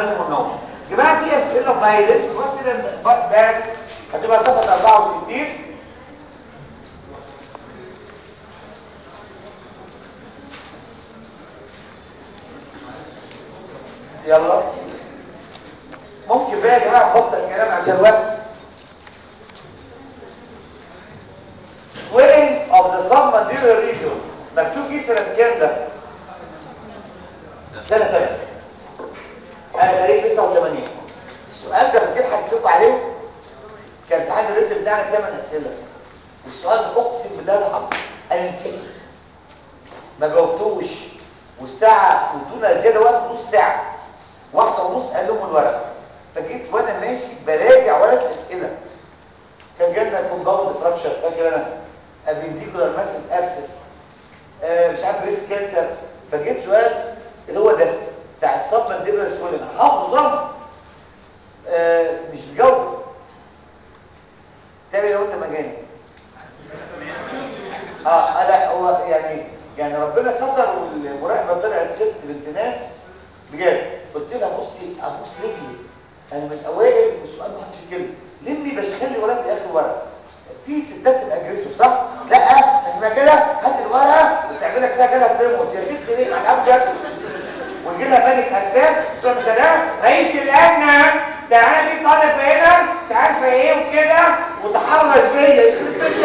منهم النوم جماعه في اسئله بايلت واسئله بس هتبقى صفحه 64 يلا ممكن بقى يا جماعه نبطل الكلام عشان الوقت swelling of the submandibular region مكتوب فيه سنه كام ده سنه ثانيه انا تاريخ 89 السؤال ده فاكر حكيت لكم عليه كان امتحان الريتم بتاعنا ثمان اسئله والسؤال ده اقسم بالله ده حصل انا نسيته ما جاوبتوش والساعه ودونا زياده وقت نص ساعه واحده ونص قال لهم الورق فجيت وانا ماشي براجع ورقه الاسئله كان جالنا كومباوند فراكشر فاكر انا ابنديكولار ماسل ابسس آه مش عارف بريس كانسر فجيت سؤال اللي هو ده بتاع الصب مانديبلر سويلنج حافظه ظن آه مش مجاوب تاني لو انت مجاني اه لا هو يعني يعني ربنا ستر والمراقبه طلعت ست بنت ناس بجد قلت لها بصي ابوس رجلي انا من اوائل والسؤال ما حدش كلمه لمي بس خلي ورقه اخر ورقه في ستات تبقى اجريسيف صح لا اسمها كده هات الورقه وتعمل لك فيها كده بريموت يا ست ليه على ابو جد ويجي لها ملك اتاب تقول مش انا رئيس اللجنه ده انا في طالب هنا مش عارفه ايه وكده وتحرش بيا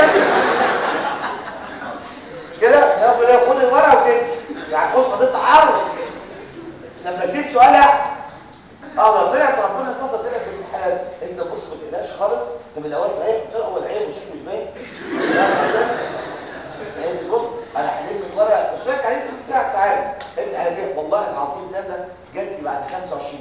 مش كده يا ابني خد الورقه وتمشي يعني خش قضيه تحرش لما سيب سؤال احسن اه لو طلعت ربنا ستر طلعت في الامتحان انت بص ما تقلقش خالص انت من الاول صحيح قلت له اول عين وشيك مش باين انت بص انا حليت من ورقه مش فاكر عليك ثلث ساعه تعالى انت انا كده والله العظيم ده ده جات لي بعد 25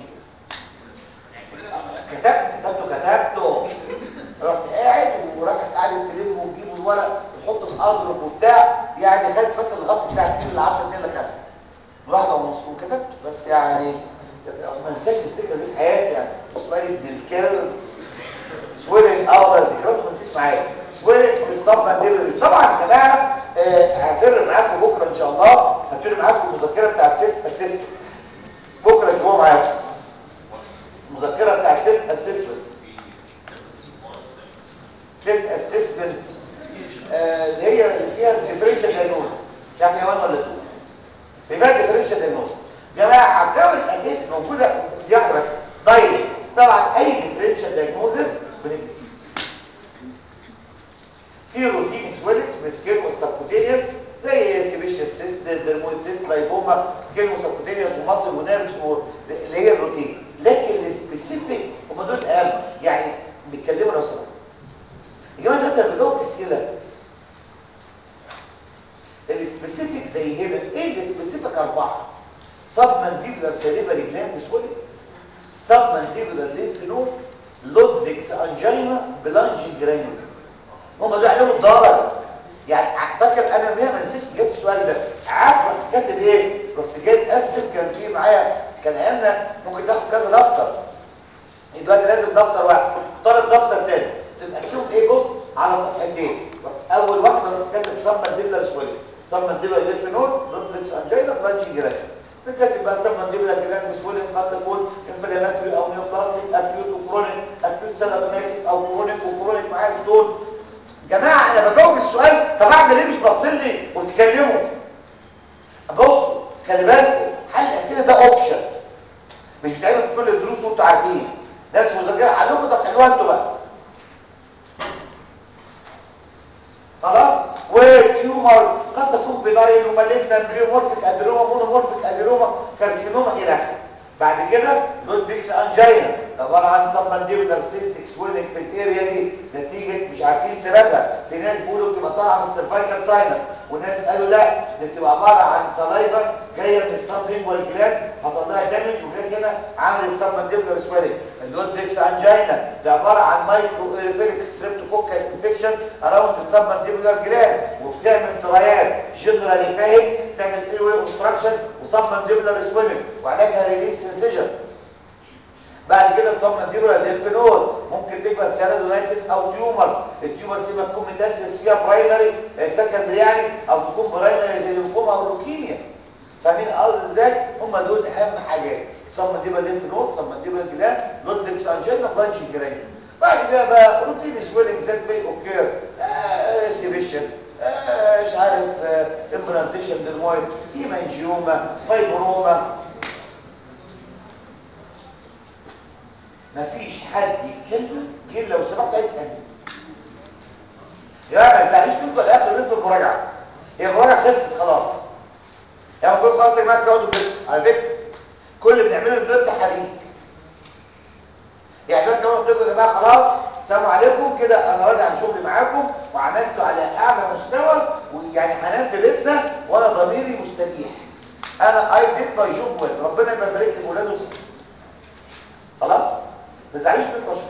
كتبت كتبته كتبته رحت قاعد وراحت قاعده تلم وتجيب الورق وتحط في اظرف وبتاع يعني خدت بس لغايه الساعه 2 ل 10 2 ل 5 واحده ونص وكتبت بس يعني ما انساش الذكرى دي في حياتي يعني سؤال ابن الكلب سويلنج اه ذكريات ما انساش معايا سويلنج في الصب مانديبل طبعا يا جماعه هفر معاكم بكره ان شاء الله هتفر معاكم المذكره بتاع السيت اسسمنت بكره تجيبوها معاكم المذكره بتاع السيت اسسمنت سيت اسسمنت اللي هي اللي فيها الديفرنشال دايجنوز مش عارف يا ولا تو يبقى ديفرنشال دايجنوز جماعه عكاوي الاساس موجوده يحرص دايركت طبعا اي ديفرنشال دايجنوزس بنكتب في روتين سويلنجز بسكين والسبكوتينيوس زي سيبيشيس سيست ديرموسيست لايبوما سكين وسبكوتينيوس ومصل ونيرفز اللي هي الروتين لكن السبيسيفيك هم دول اهم يعني بيتكلموا لو سمحتوا يا جماعه دلوقتي بجاوب اسئله السبيسيفيك زي هنا ايه السبيسيفيك اربعه سب مانديبولار سيريبري جلاند سويلنج سب مانديبولار لينف نود لودفيكس انجينا بلانجين جرانيول هم دول عليهم الضرر يعني فاكر انا ليه ما نسيتش جبت السؤال ده عارف رحت كاتب ايه رحت جاي اقسم كان في معايا كان ايامنا ممكن تاخد كذا دفتر دلوقتي لازم دفتر واحد طالب دفتر تاني تقسمهم ايه بص على صفحتين اول واحده رحت كاتب سب مانديبولار سويلنج سب مانديبولار لينف نود لودفيكس انجينا بلانجين جرانيول بنكتب بقى سب مانديبولار جلاند سويلنج قد تكون انفلاماتوري او نيوبلاستيك اكيوت وكرونيك اكيوت سيلاتونيتس او كرونيك وكرونيك معايا ستون جماعه انا بجاوب السؤال طب اعمل ايه مش باصين لي وبتكلموا بصوا خلي بالكم حل الاسئله ده اوبشن مش بتعمل في كل الدروس وانتوا عارفين ناس مذاكره حلوكم طب حلوها انتوا بقى خلاص وتيومر قد تكون بناين ومالجنا بريومورفيك ادينوما مونومورفيك ادينوما كارسينوما الى اخره بعد كده لودفيكس انجينا عباره عن سبمانديبولار سيستيك سويلنج في الاريا دي نتيجه مش عارفين سببها في ناس بيقولوا بتبقى طالعه من السيرفايكال ساينس وناس قالوا لا دي بتبقى عباره عن سلايفا جايه من السبلينجوال جلاند حصل لها دامج وجت هنا عملت سبمانديبولار سويلنج اللودفيكس انجينا ده عباره عن مايكرو ايريفيريك ستريبتوكوكال انفكشن اراوند السبمانديبولار جلاند وبتعمل تريات جنرالي فاهم تعمل ايروي اوبستراكشن وسبمانديبولار سويلنج وعلاجها ريليس انسجن بعد كده السبمانديبولار ليمف نود ممكن تكبر سيرادونايتس او تيومرز التيومر دي ما تكون متاسس فيها برايمري سكندري يعني او تكون برايمري زي الليمفوما او اللوكيميا فاهمين الارض ازاي هم دول اهم حاجات سبمنديبل لينف نود سبمنديبل جلاند لودفيكس انجينا بلانجي جراني بعد كده بقى روتين سويلنج ذات بي اوكير آه سيبيشيس آه مش عارف امبلانتيشن ديرمويد هيمانجيوما فايبروما مفيش حد يتكلم غير لو سمحت عايز يسالني يا جماعه ما تزعلوش منكم الاخر في المراجعه هي المراجعه خلصت خلاص يعني كل خلاص يا جماعه تقعدوا كده على فكره كل اللي بنعمله بنفتح حديد يعني دلوقتي انا قلت لكم يا جماعه خلاص السلام عليكم كده انا راجع عن شغلي معاكم وعملته على اعلى مستوى ويعني هنام في بيتنا وانا ضميري مستريح انا اي ديد ماي جوب ويل ربنا يبارك لي في ولاده خلاص ما تزعلوش منكم اشخاص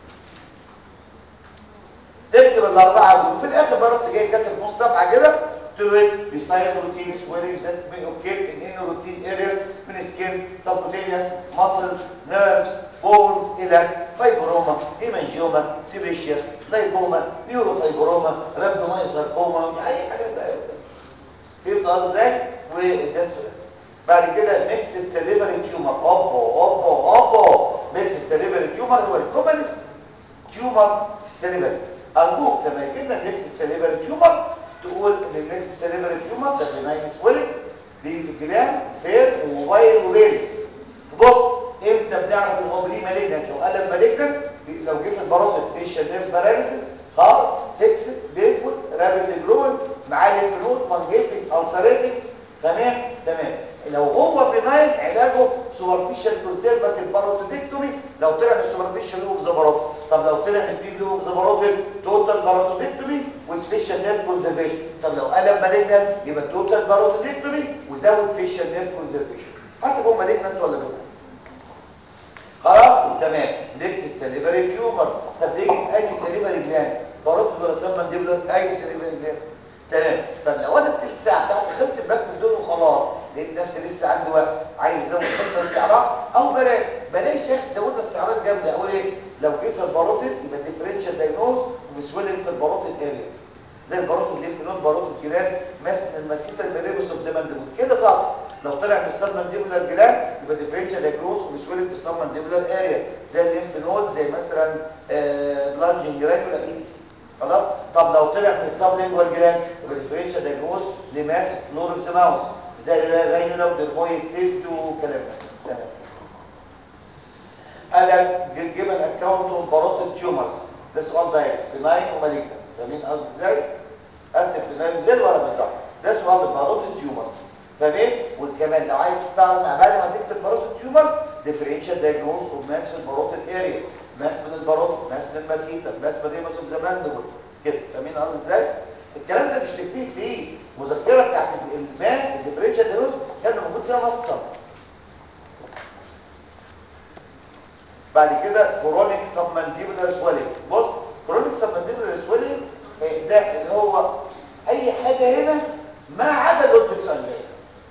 تكتب الاربعه دول وفي الاخر بقى رحت جاي كاتب نص صفحه كده قلت له ايه بيسايد روتين سويلنج ذات مي اوكي ان ان روتين اريا من سكين سبكوتينيوس ماسلز نيرفز بونز الى فايبروما هيمانجيوما سيبيشيوس لايبوما نيوروفايبروما رابدومايساركوما اي حاجه ده فهمت قصدي ازاي وده السؤال بعد كده ميكس السليفري تيومر اوبا اوبا اوبا ميكس السليفري تيومر هو الكومنست تيومر في السليفري ارجوك لما يجي لنا ميكس السليفري تيومر تقول ان الميكس السليفري تيومر ده بناين سويلنج بيجي في الجلام فير وموبايل وبيلز بص امتى بنعرف ان هو بري مالجنت لو قلب مالجنت لو جه في الباروتيد فيشال نيرف باراليسيس هارد فيكسد بينفول رابيد جروين معاه لينفنود فانجيتنج السريتنج تمام تمام لو هو بناين علاجه سوبرفيشال كونسيرفاتيف باروتودكتومي لو طلع من السوبرفيشال لوب زبروت طب لو طلع من الديب لوب زبروت توتال باروتودكتومي وسبيشال نيرف كونزرفيشن طب لو قلب مالجنت يبقى توتال باروتودكتومي وزود فيشال نيرف كونزرفيشن حسب هو مالجنت ولا بناين خلاص تمام نكس السليفري تيومر طب تيجي اي سليفري جلاند باروت برسام مانديبلر اي سليفري جلاند تمام طب لو انا التلت ساعه بتاعتي خلصت بكتب دول وخلاص لقيت نفسي لسه عندي وقت عايز ازود خطه استعراض او بلاش بلاش يا اخي تزودها استعراض جامده اقول ايه لو جه في الباروتيد يبقى ديفرنشال دايجنوز وسويلنج في الباروتيد اريا زي الباروتيد ليمف نود باروتيد جلاند ماس من الماسيتا البريبوس اوف زمان دول كده صح لو طلع من السبمنديبولار جلاند يبقى ديفرنشال دايجنوز وسويلنج في السبمنديبولار اريا زي الليمف نود زي مثلا بلانجنج جرانيولا اي تي سي خلاص طب لو طلع من السبلينجوال جلاند يبقى ديفرنشال دايجنوز لماس فلور اوف ذا ماوس زي الرينولا ودرمويد سيست وكلام ده تمام قال لك جيب ان اكونت اون باروتيد تيومرز ده سؤال دايركت بناين ومالجنت فاهمين قصدي ازاي اسف بناين زي ولا بالظبط ده سؤال باروتيد تيومرز فاهمين وكمان لو عايز تستعمل مع بعد ما تكتب باروتيد تيومرز ديفرنشال دايجنوز اوف ماس الباروتيد اريا ماس من الباروتيد ماس من الماسيتا ماس من ريموس اوف ذا ماندبل كده فاهمين قصدي ازاي الكلام ده مش تكتيك فيه مذكره بتاعت الماس الديفرنشال دايجنوز كان موجود فيها نصا بعد كده كرونيك سبمنديبولار سويلنج بص كرونيك سبمنديبولار سويلنج ده اللي هو اي حاجه هنا ما عدا اللودفيكس انجينا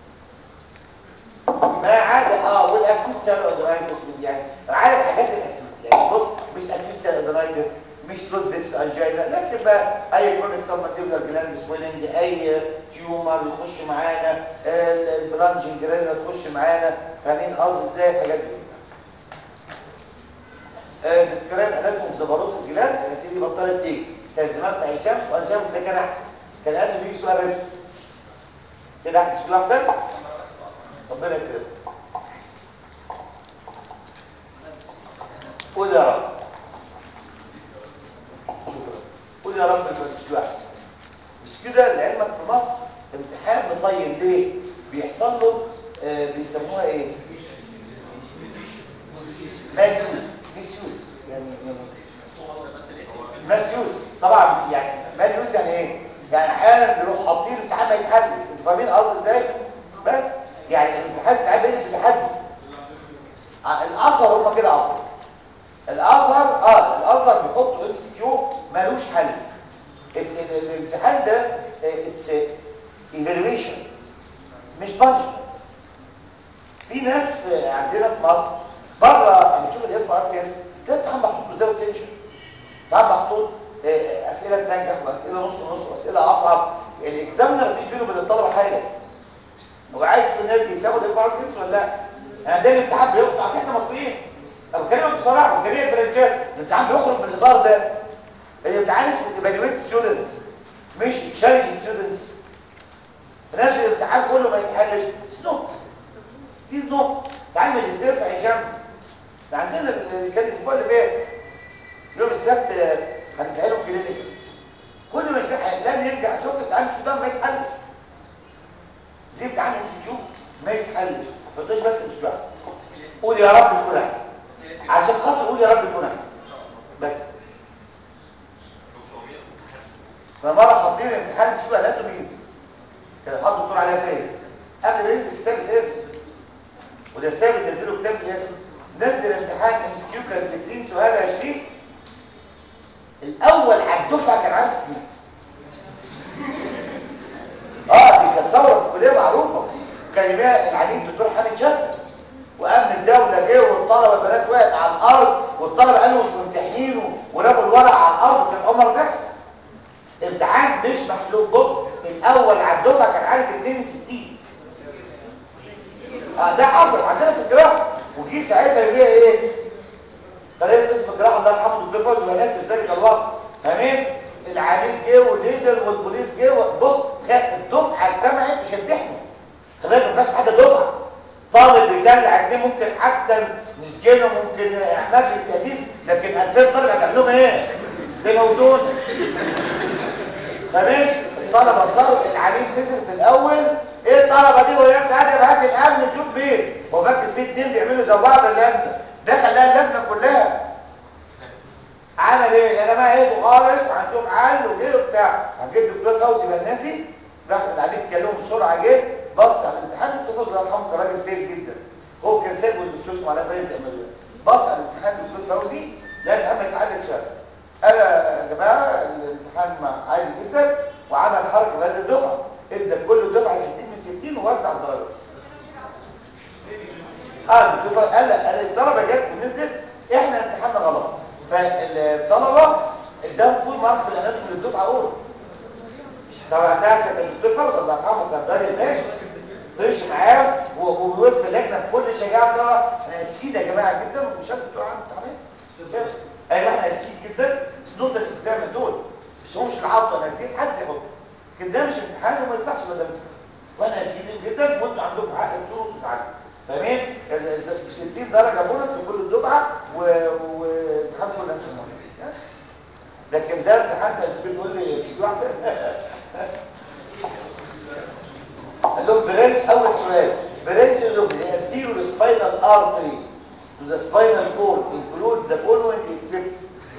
ما عدا اه والاكيوت سيلودرايتس يعني عارف حاجات الاكيوت يعني بص مش اكيوت سيلودرايتس مش لودفيكس انجينا لكن بقى اي كرونيك سبمنديبولار جلاند سويلنج اي تيومر يخش معانا البلانجنج جرانيولا تخش معانا فاهمين قصدي ازاي الحاجات دي ديسكريب اناتوم زبروت الجلاند يا سيدي بطلت تيجي كان زمان بتاع هشام وهشام ده كان احسن كان قال بيجي سؤال رجل كده احنا مش احسن ربنا يكرمك قول يا رب شكرا قول يا رب مش احسن مش كده لعلمك في مصر امتحان مطيب ليه بيحصل له آه بيسموها ايه ماليوز ميسيوز يعني ماسيوز طبعا يعني ماليوز يعني ايه يعني احيانا بيروح حاطين الامتحان ما يتحلش انتوا فاهمين قصدي ازاي بس يعني الامتحان ساعات بيجي بتحدي الازهر هم كده عبط الازهر اه الازهر بيحطوا ام سي كيو مالوش حل الامتحان ده اتس ايفالويشن مش بانشمنت في ناس في عندنا في مصر بره لما تشوف الاف ار سي اس تلاقي الامتحان محطوط له زي التنشن امتحان محطوط اسئله تنجح واسئله نص نص واسئله اصعب الاكزامنر مش بينه وبين الطلبه حاجه هو عايز الناس دي تاخد اف ار سي اس ولا لا انا ده الامتحان بيخرج على احنا مصريين انا بكلمك بصراحه وجميع البرنامجات الامتحان بيخرج من الاطار ده الامتحان اسمه ايفالويت ستودنتس مش تشالنج ستودنتس الناس الامتحان كله ما يتحلش سنوب دي سنوب تعال ماجستير في عين شمس ده عندنا اللي كان الاسبوع اللي فات يوم السبت هنتعلم كلينيكال كل ما يصح لازم يرجع شوف امتحان السودان ما يتحلش زي امتحان ام اس كيو ما يتحلش ما تقولش بس مش بحث قول يا رب يكون احسن عشان خاطر قول يا رب يكون احسن بس فمره حاطين امتحان فيه اناتومي كان حاطط الدكتور عليها فايز قبل ما ينزل كتاب الاسم وده ثابت نزله كتاب الاسم نزل امتحان ام اس كيو كان 60 سؤال 20 الاول على الدفعه كان عارف مين اه دي كانت ثوره في الكليه معروفه كان بيها العليم الدكتور حامد شاكر وامن الدوله جه والطلبه البنات وقعت على الارض والطلبه قالوا مش ممتحنينه ورموا الورق على الارض كان عمر بيحصل امتحان مش محلول بص الاول على الدفعه كان عارف 62 اه ده حصل عندنا في الجراحه وجي ساعتها يبيع ايه طريقه اسم الجراحه الله يرحمه الدكتور فوزي وناس في ذلك الوقت تمام العميل جه ونزل والبوليس جه بص الدفعه اجتمعت مش هتمتحنوا خلي بالك ما فيهاش حاجه دفعه طالب بيدلع اتنين ممكن حتى نسجنه ممكن مجلس تأليف لكن 2000 طالب هتعمل لهم ايه؟ تموتون تمام الطلبه صاروا العميل نزل في الاول ايه الطلبه دي وهي بتاعتي هات الامن تشوف مين هو فاكر في اتنين بيعملوا زي بعض اللجنه دخل لها اللجنه كلها عمل ايه يا جماعه ايه خالص وعندهم حل وجه وبتاع جه الدكتور فوزي بناسي راح العميد كلمه بسرعه جه بص على الامتحان الدكتور فوزي الله يرحمه كان راجل فير جدا هو كان سايبه الدكتور اسمه علاء فايز امالوان بص على الامتحان الدكتور فوزي لا الامتحان ما يتحلش فيها قال يا جماعه الامتحان عادي جدا وعمل حركه في هذه الدفعه ادى كل دفعه 60 من 60 ووزع الدرجات اه الدكتور قال لا قال الطلبه جت ونزلت احنا امتحاننا غلط فالطلبه اداهم فول مارك في الاناتومي للدفعه اولى طبعا ده كان الدكتور فوزي الله يرحمه كان راجل ماشي ماشي معاه ووقف في اللجنه بكل شجاعه طبعا احنا اسفين يا جماعه جدا ومش عارف الدكتور عامل امتحانات ايوه احنا اسفين جدا سنوت الاكزام دول بس هو مش العضله انا اديت حد يحط كده ده مش امتحان وما يصحش ما دام وانا اسفين جدا وانتوا عندكم حق تزوروا وتزعلوا تمام ب 60 درجه بونص لكل الدفعه وامتحان كل الناس لكن ده امتحان انت بتقول لي مش واحده قال لهم برانش اول سؤال برانشز اوف ذا anterior spinal artery to the spinal cord include the following except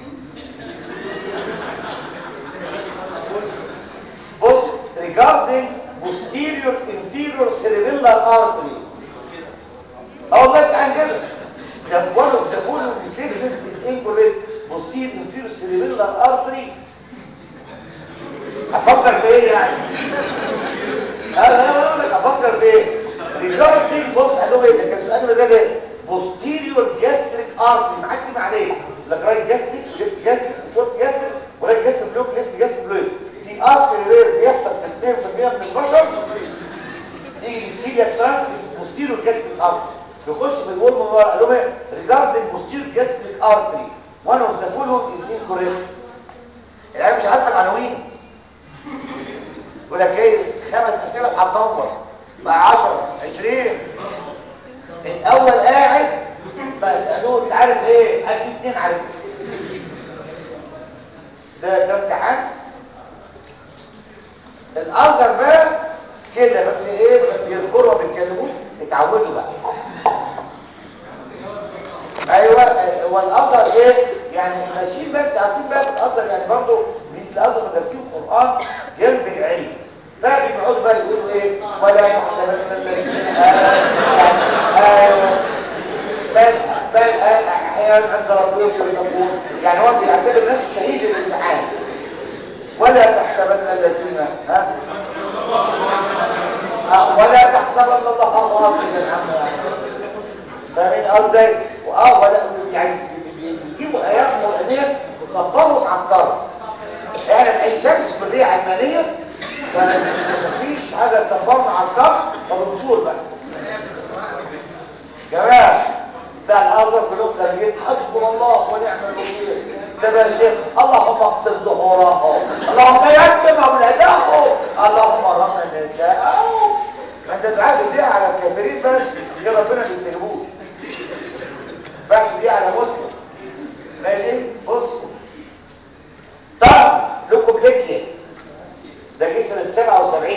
بص regarding posterior inferior cerebellar artery اه والله تعال كده the one of the following statements is incorrect posterior inferior cerebellar artery افكر في ايه يعني انا اقول لك افكر في ايه regarding بص قال له ايه ده كان سؤال ده ده posterior gastric artery ما حدش سمع عليه لا رايت جاستريك ليفت جاستريك شورت جاستريك ورايت جاستريك بلوك ليفت جاستريك بلوك في ارتري رير بيحصل في 2% من البشر يجي للسيليا ترانك اسمه posterior gastric artery يخش في الورم من ورا قال لهم ايه regarding posterior gastric artery one of the following is incorrect العيال مش عارفه العناوين يقول لك ايه خمس اسئله هتدور بقى 10 20 الاول قاعد بسالوه انت عارف ايه قال في اتنين عارف ده ده امتحان الازهر بقى كده بس ايه بيصبروا ما بيتكلموش اتعودوا بقى ايوه هو الازهر ايه يعني ماشيين بقى انتوا عارفين بقى الازهر يعني برضه ميز الازهر مدرسين قران جنب العلم فبيقعدوا بقى يقولوا ايه ولا تحسبن الذين امنوا بل بل احيانا عند ربهم يرزقون يعني هو بيعتبر نفسه شهيد الامتحان ولا تحسبن الذين ها ولا تحسبن الله غافلا عما يعملون فاهمين قصدي واه ولا يعني بيجيبوا ايات قرانيه تصبروا مع الكرم احنا في شمس كليه علمانيه فمفيش حاجه تصبرنا على الكرم فبنصور بقى جماعه الله ونعم الوكيل ده بقى شيخ اللهم اقسم ظهورهم اللهم يتم اولادهم اللهم رحم نساءهم ما انت دعاء دي على الكافرين بس يا ربنا ما يستجيبوش ما ينفعش دي على مسلم ماشي بصوا طب لكم لكيه ده جه سنه 77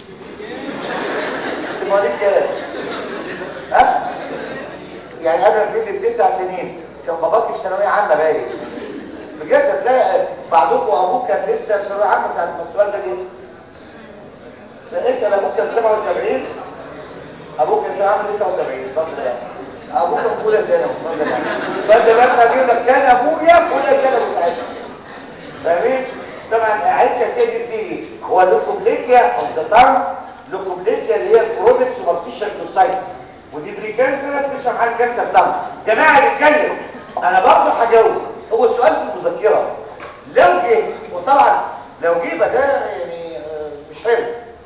انت مواليد كام ها يعني قبل ما ابتدي بتسع سنين كان باباكي في ثانويه عامه باين بجد تلاقي بعضكم وابوك كان لسه في ثانويه عامه ساعه ما السؤال ده جه اسال ابوك كان 77 ابوك كان ثانويه عامه 79 اتفضل يا ابوك في اولى ثانوي اتفضل يا فانت بقى تجيب لك كان ابويا في اولى ثانوي ساعتها فاهمين طبعا عائشه سيدي بتيجي هو لوكوبليكيا اوف ذا تانج لوكوبليكيا اللي هي كرونيك سوبرفيشال جلوسايتس ودي بريكانسرس تشرح عن كانسر تانج جماعه نتكلم انا برضه هجاوب هو السؤال في المذكره لو جه وطبعا لو جه يبقى ده يعني آه، مش حلو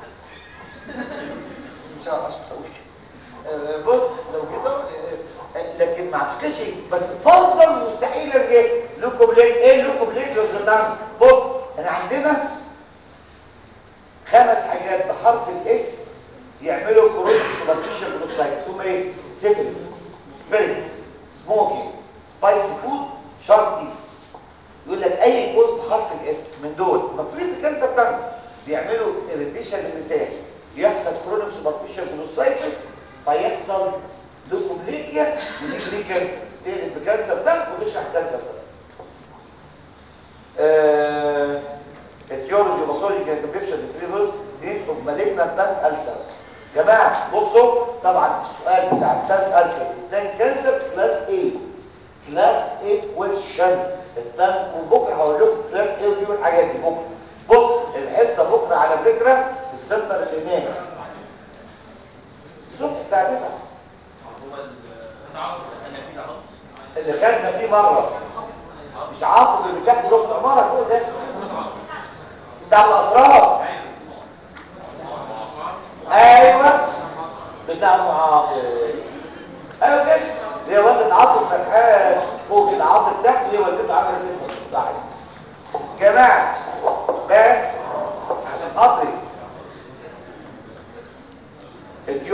مش عارف اقول آه، بص لو جه ده آه، لكن ما اعتقدش بس فرضا مستحيل جه لوكوبليك ايه لوكوبليك لو تانج بص احنا عندنا خمس حاجات بحرف الاس يعملوا كرونيك سوبرفيشال جلوكوسايتس هم ايه سيفلس سبيريتس سموكينج سبايسي فود شارب تيس يقول لك اي كوز بحرف الاس من دول مكتوبين في كانسر تانج بيعملوا اريتيشن للسان يحصل كرونيك سوبرفيشال جلوكوسايتس فيحصل لوكوبليكيا ودي بري كانسر تقلب بكانسر تانج وتشرح كانسر تانج اتيولوجي باثولوجي كونفكشن ديفريدوز دي مالجنا تانك السرز جماعه بصوا طبعا السؤال بتاع التانك السر والتانك كانسر كلاس A كلاس A كويشن التانك وبكره هقول لكم كلاس A ودي والحاجات دي بكره بص الحصه بكره على فكره في السنتر اللي هناك الصبح الساعه 9 هو التعاقد اللي احنا فيه ده عقد اللي خدنا فيه مره مش عاطف اللي تحت ركن عماره فوق ده بتاع الاسرار ايوه بتاع المعاطف ايوه كده هي والدة عاطف فتحان فوق كده عاطف تحت هي والدته عامله زي بعد جماعه بس عشان خاطري اليو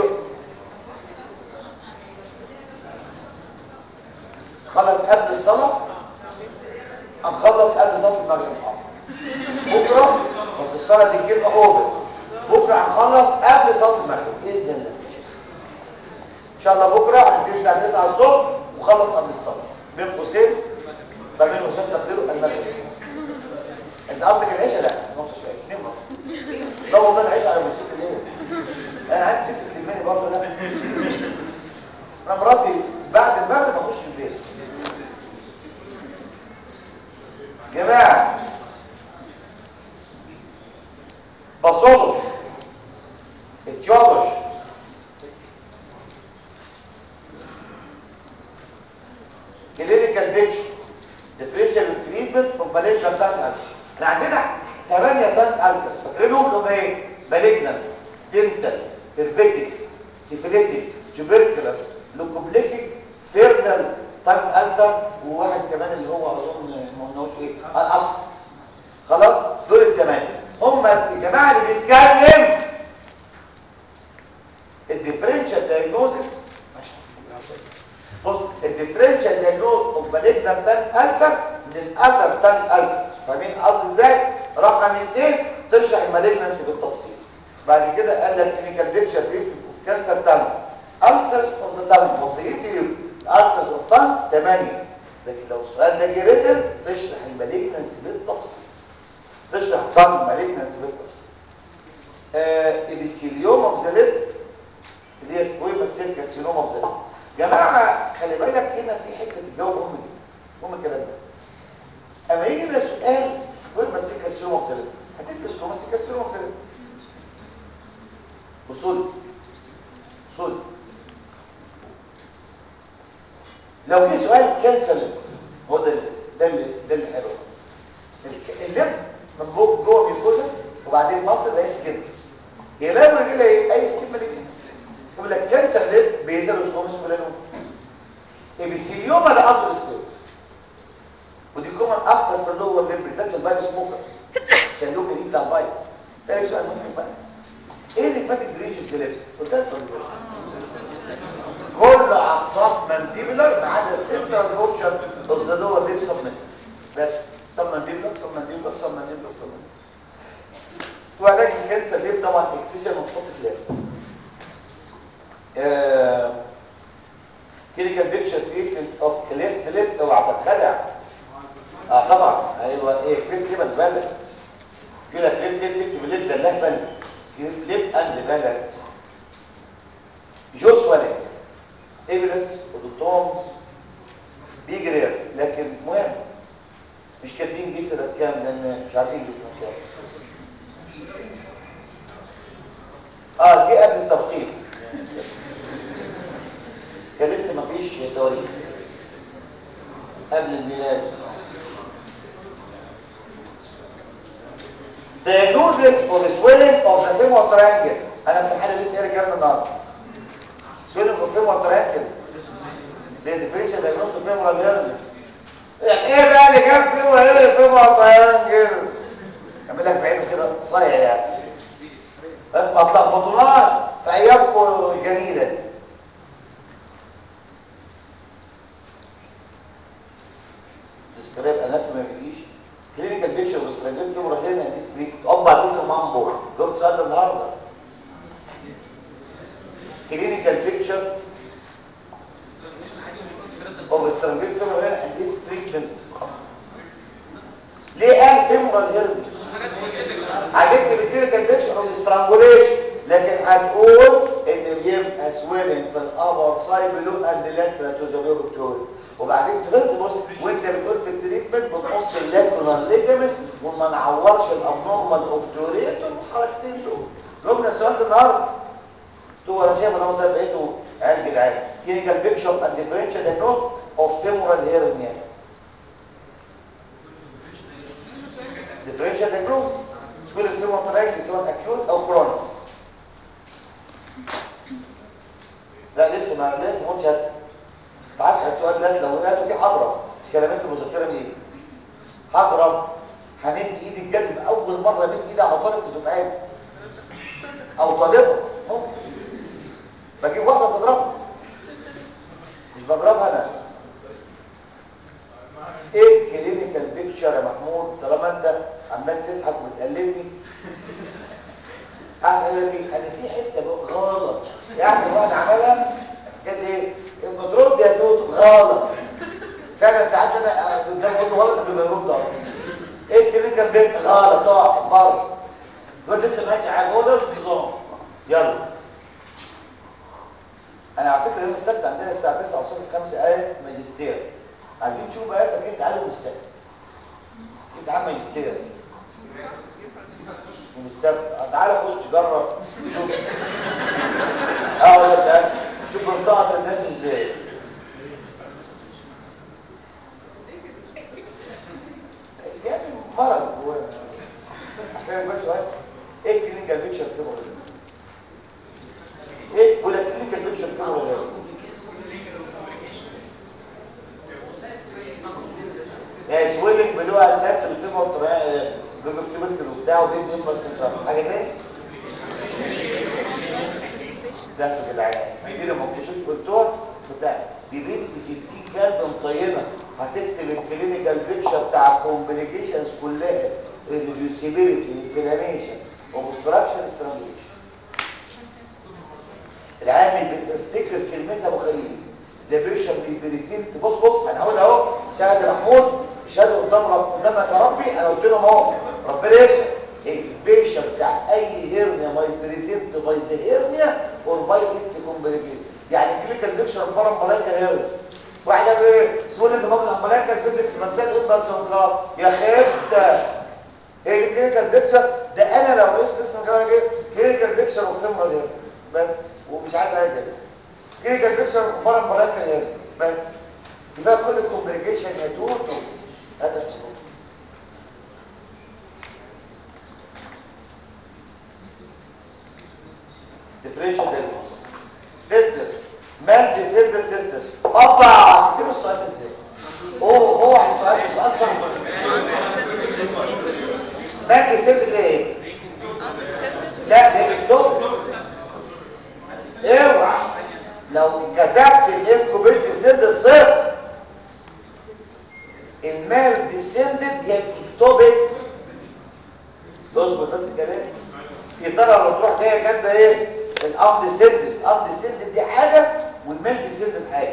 خلص قبل الصلاه هنخلص قبل صلاه المغرب بكره بس الصلاه دي كلمه اوفر بكره هنخلص قبل صلاه المغرب باذن الله ان شاء الله بكره هنبتدي الساعه 9 الصبح وخلص قبل الصلاه بين قوسين ما بين قوسين تقديره المغرب انت قصدك العشاء لا نص شويه نمر لا والله العشاء على موسيقى ليه انا عندي ست تلماني برضه لا انا مراتي بعد المغرب اخش البيت جماعة باثولوجي اتيولوجي كلينيكال بيكشر ديفرنشال تريتمنت اوف مالجنال تانك السر احنا عندنا 8 تانك السرز فاكرينهم هم ايه مالجنال دنتال هيربيتيك سيفيليتيك تيوبركلوس لوكوبليكيك فيرنال تانك السر وواحد كمان اللي هو اظن ما قلناهوش ايه الابسس خلاص دول الثمانيه هم الجماعه اللي بيتكلم الديفرنشال دايجنوزس بص الديفرنشال دايجنوز اوف مالجنال تانك السر للاذر تانك السر فاهمين قصدي ازاي رقم اثنين تشرح المالجنسي بالتفصيل بعد كده قال لك كلينيكال بيكتشر دي اوف كانسر تانك السر اوف ذا تانك وصيتي السر اوف تانك 8 لكن لو السؤال ده جه ريتن تشرح المالجنسي بالتفصيل تشرح تانك مالجنسي بالتفصيل آه ابيثيليوم اوف ذا ليد اللي هي سكويما سيل كارسينوم اوف ذا ليد جماعه خلي بالك هنا في حته الجو مهم جدا مهم الكلام ده اما يجي لنا سؤال سكويما سيل كارسينوم اوف ذا ليد هتكتب سكويما سيل كارسينوم اوف ذا ليد وصول وصول لو في سؤال كانسر لب هو ده اللي ده اللي ده اللي حلو الك- اللب من جوه جوه ميوكوزا وبعدين مصر بقى سكين هي لا يقول كده ايه اي سكين مالجنس يقول لك كانسر لب بيزال سكومس فلانو ابيثيليوما ده اطول سكومس في اللور ليب بالذات في البايب سموكر عشان لوك دي بتاع البايب سألك سؤال مهم بقى ايه اللي فاتك دريج في الليب قلت لك كل عصاب مانديبلر ما عدا السنترال اوبشن اوف ذا لور ليب سبمنت بس سب مانديبلر سب مانديبلر سب مانديبلر سب مانديبلر وعلاج الكانسر ليب طبعا اكسجين وتحط في ليب كلينيكال بيكتشر تريتمنت اوف كليفت ليب اوعى تتخدع اه طبعا ايوه ايه كليفت ليب بلد كده كليفت ليب تكتب الليب زلاك بلد كليفت ليب اند بلد جو سوالينج ايبلس ودكتورز بيجي رير لكن مهم مش كاتبين جه سنه كام لان مش عارفين جه سنه كام اه دي قبل الترقيم كان لسه ما فيش تواريخ قبل الميلاد Diagnosis of the swelling of the femoral triangle انا امتحان لسه قاري كام النهارده swelling of femoral triangle دي differential diagnosis of femoral hernia ايه بقى اللي جاب femoral hernia femoral triangle اعمل لك بعينه كده صايع يعني ما تلخبطوناش في ايامكم الجميله دي ديسكريب اناتومي ما بيجيش كلينيكال بيكشر وسترانجل فيمورال هنا دي ستريت تقعد بعدين مامبو جبت سؤال النهارده كلينيكال بيكشر اوف سترانجل فيمورال هنا اند دي ستريتمنت ليه قال فيمورال هيرمز هتكتب الكلينيكال بيكشر اوف سترانجوليشن لكن هتقول ان بيبقى سويلنج في الابر سايد بلو اند لاترال تو ذا بيرو وبعدين تفضل تبص وانت بتقول في التريتمنت بتقص اللاترال ليجمنت وما نعورش الابنورمال اوبتوريتور والحركتين دول جبنا السؤال ده النهارده تو انا شايف ان هو زي بقيته عيال جدعان كلينيكال بيكشر اند ديفرنشال دايجنوز اوف فيمورال هيرنيا ديفرنشال دايجنوز سكول الفيمورال تراينجل سواء اكيوت او كرونيك لا لسه ما لسه ما قلتش هات ساعات السؤال ده لو لقيته في حضره مش كلمات المذكره من ايه حضره همد ايدي بجد اول مره مد ايدي على طالب في دفعتي او طالبه ممكن بجيب واحده تضربها مش بضربها انا ايه الكلينيكال بيكتشر يا محمود طالما انت عمال تضحك وتقلبني احسن لك ايه انا في حته غلط يعني واحد عملها كانت ايه بترد يا توت غلط فعلا ساعات انا قدام اقول له غلط قبل ما يرد اصلا ايه الكلينيكال بيت غلط اقع بره دول لسه ماشي على هو ده النظام يلا انا على فكره يوم السبت عندنا الساعه 9 الصبح في 5 ايه ماجستير عايزين تشوفوا بقى سكين تعلم السبت امتحان ماجستير من السبت تعالى خش جرب شوف اه ولا تعالى شوف بنسقط الناس ازاي يعني مرض هو احسن بس سؤال ايه الكلينيكال بيكشر في مرض ايه ولا الكلينيكال بيكشر في مرض يا سويلنج بلوع الناس اللي في مرض بيكتبوا وبتاع وبيدي انفلكس حاجه تاني ده يا جدعان دي لما اكتشفت الدكتور بتاع دي بنت 60 كلب مطينه هتكتب الكلينيكال بيكشر بتاع الكومبليكيشنز كلها الريديوسيبيليتي انفلاميشن اوبستراكشن سترانجيشن العامل بيفتكر كلمتها ابو خليل ذا بيشن بيبريزنت بص بص انا هقول اهو شاهد محمود شاهد قدام رب قدامك يا ربي انا قلت لهم اهو ربنا يسر البيشن بتاع اي هيرنيا ما يبريزنت باي ذا هيرنيا اور باي اتس كومبليكيشن يعني كلينيكال بيكشر بارامبلايكال هيرنيا واحد قال ايه سهوله دماغ الامبلايكال بيدكس منسال امبالسون كار يا خفت هي دي كلينيكال بيكشر ده انا لو رئيس قسم كده ايه كلينيكال بيكشر اوف فيمورال هيرنيا بس ومش عايز حاجه كلينيكال بيكشر اوف بارامبلايكال هيرنيا بس يبقى كل الكومبليكيشن يا توتو هذا السبب differential diagnosis testis man descended testis اوبا هتكتبوا السؤال ده ازاي اوه اوه السؤال ده سؤال صعب هي اكتوبك اصبر بس الكلام في طرف بتروح جايه كاتبه ايه الارض سند الارض سند دي حاجه والميل سند حاجه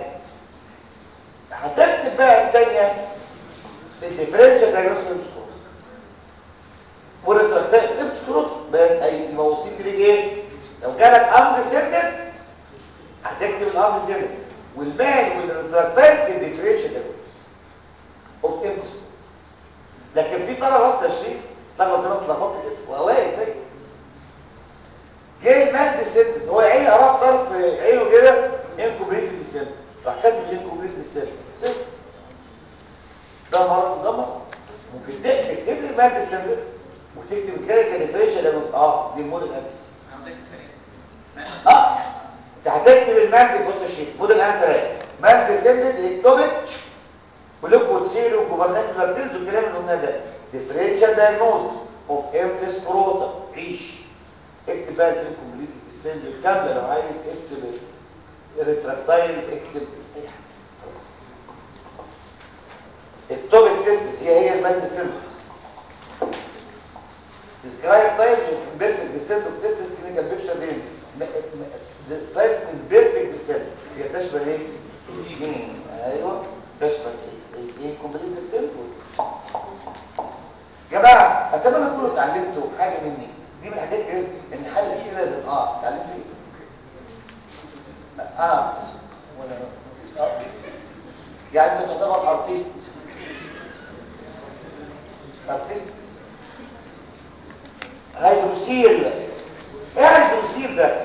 هتكتب بقى الثانيه في الديفرنشال دايجنوستيك سكور والريتراكتايل ابسكروت يبقى وصيك ليك ايه لو جالك ارض سند هتكتب الارض سند والمان والريتراكتايل في الديفرنشال دايجنوستيك اوف امبسكروت لكن في طلبه وسط تشريف لغط زي ما اتلخبطت كده واوائل زي جه المال سنت هو عيني قرب طرف عينه كده انكوبريت السن راح كاتب انكوبريت السن سن ده مرض ده مرض ممكن تكتب لي المال سنت وتكتب الكاركتر ديفرنشال لانه اه دي الموديل انسر اه انت هتكتب المال بص يا شيخ موديل انسر اهي مال سنت اكتوبت كلكم تسيروا وجوفرنمنتال بيلز والكلام اللي قلناه ده ديفرنشال دايجنوستس اوف امتس بروتا عيش اكتب بقى الانكمبليت السن الكامله لو عايز اكتب الريتراكتايل اكتب اي حاجه التوبيك تيست هي هي الماده سن describe types of imperfect descent of testis clinical picture دي type imperfect descent هي تشبه ايه؟ الاثنين ايوه تشبه ايه؟ كومبليت السن جماعه اتمنى تكونوا اتعلمتوا حاجه مني دي من الحاجات ايه ان حل الاسئله لازم اه اتعلمت ايه اه ولا آه. يعني انت تعتبر ارتست ارتست هيدروسيل ايه هيدروسيل ده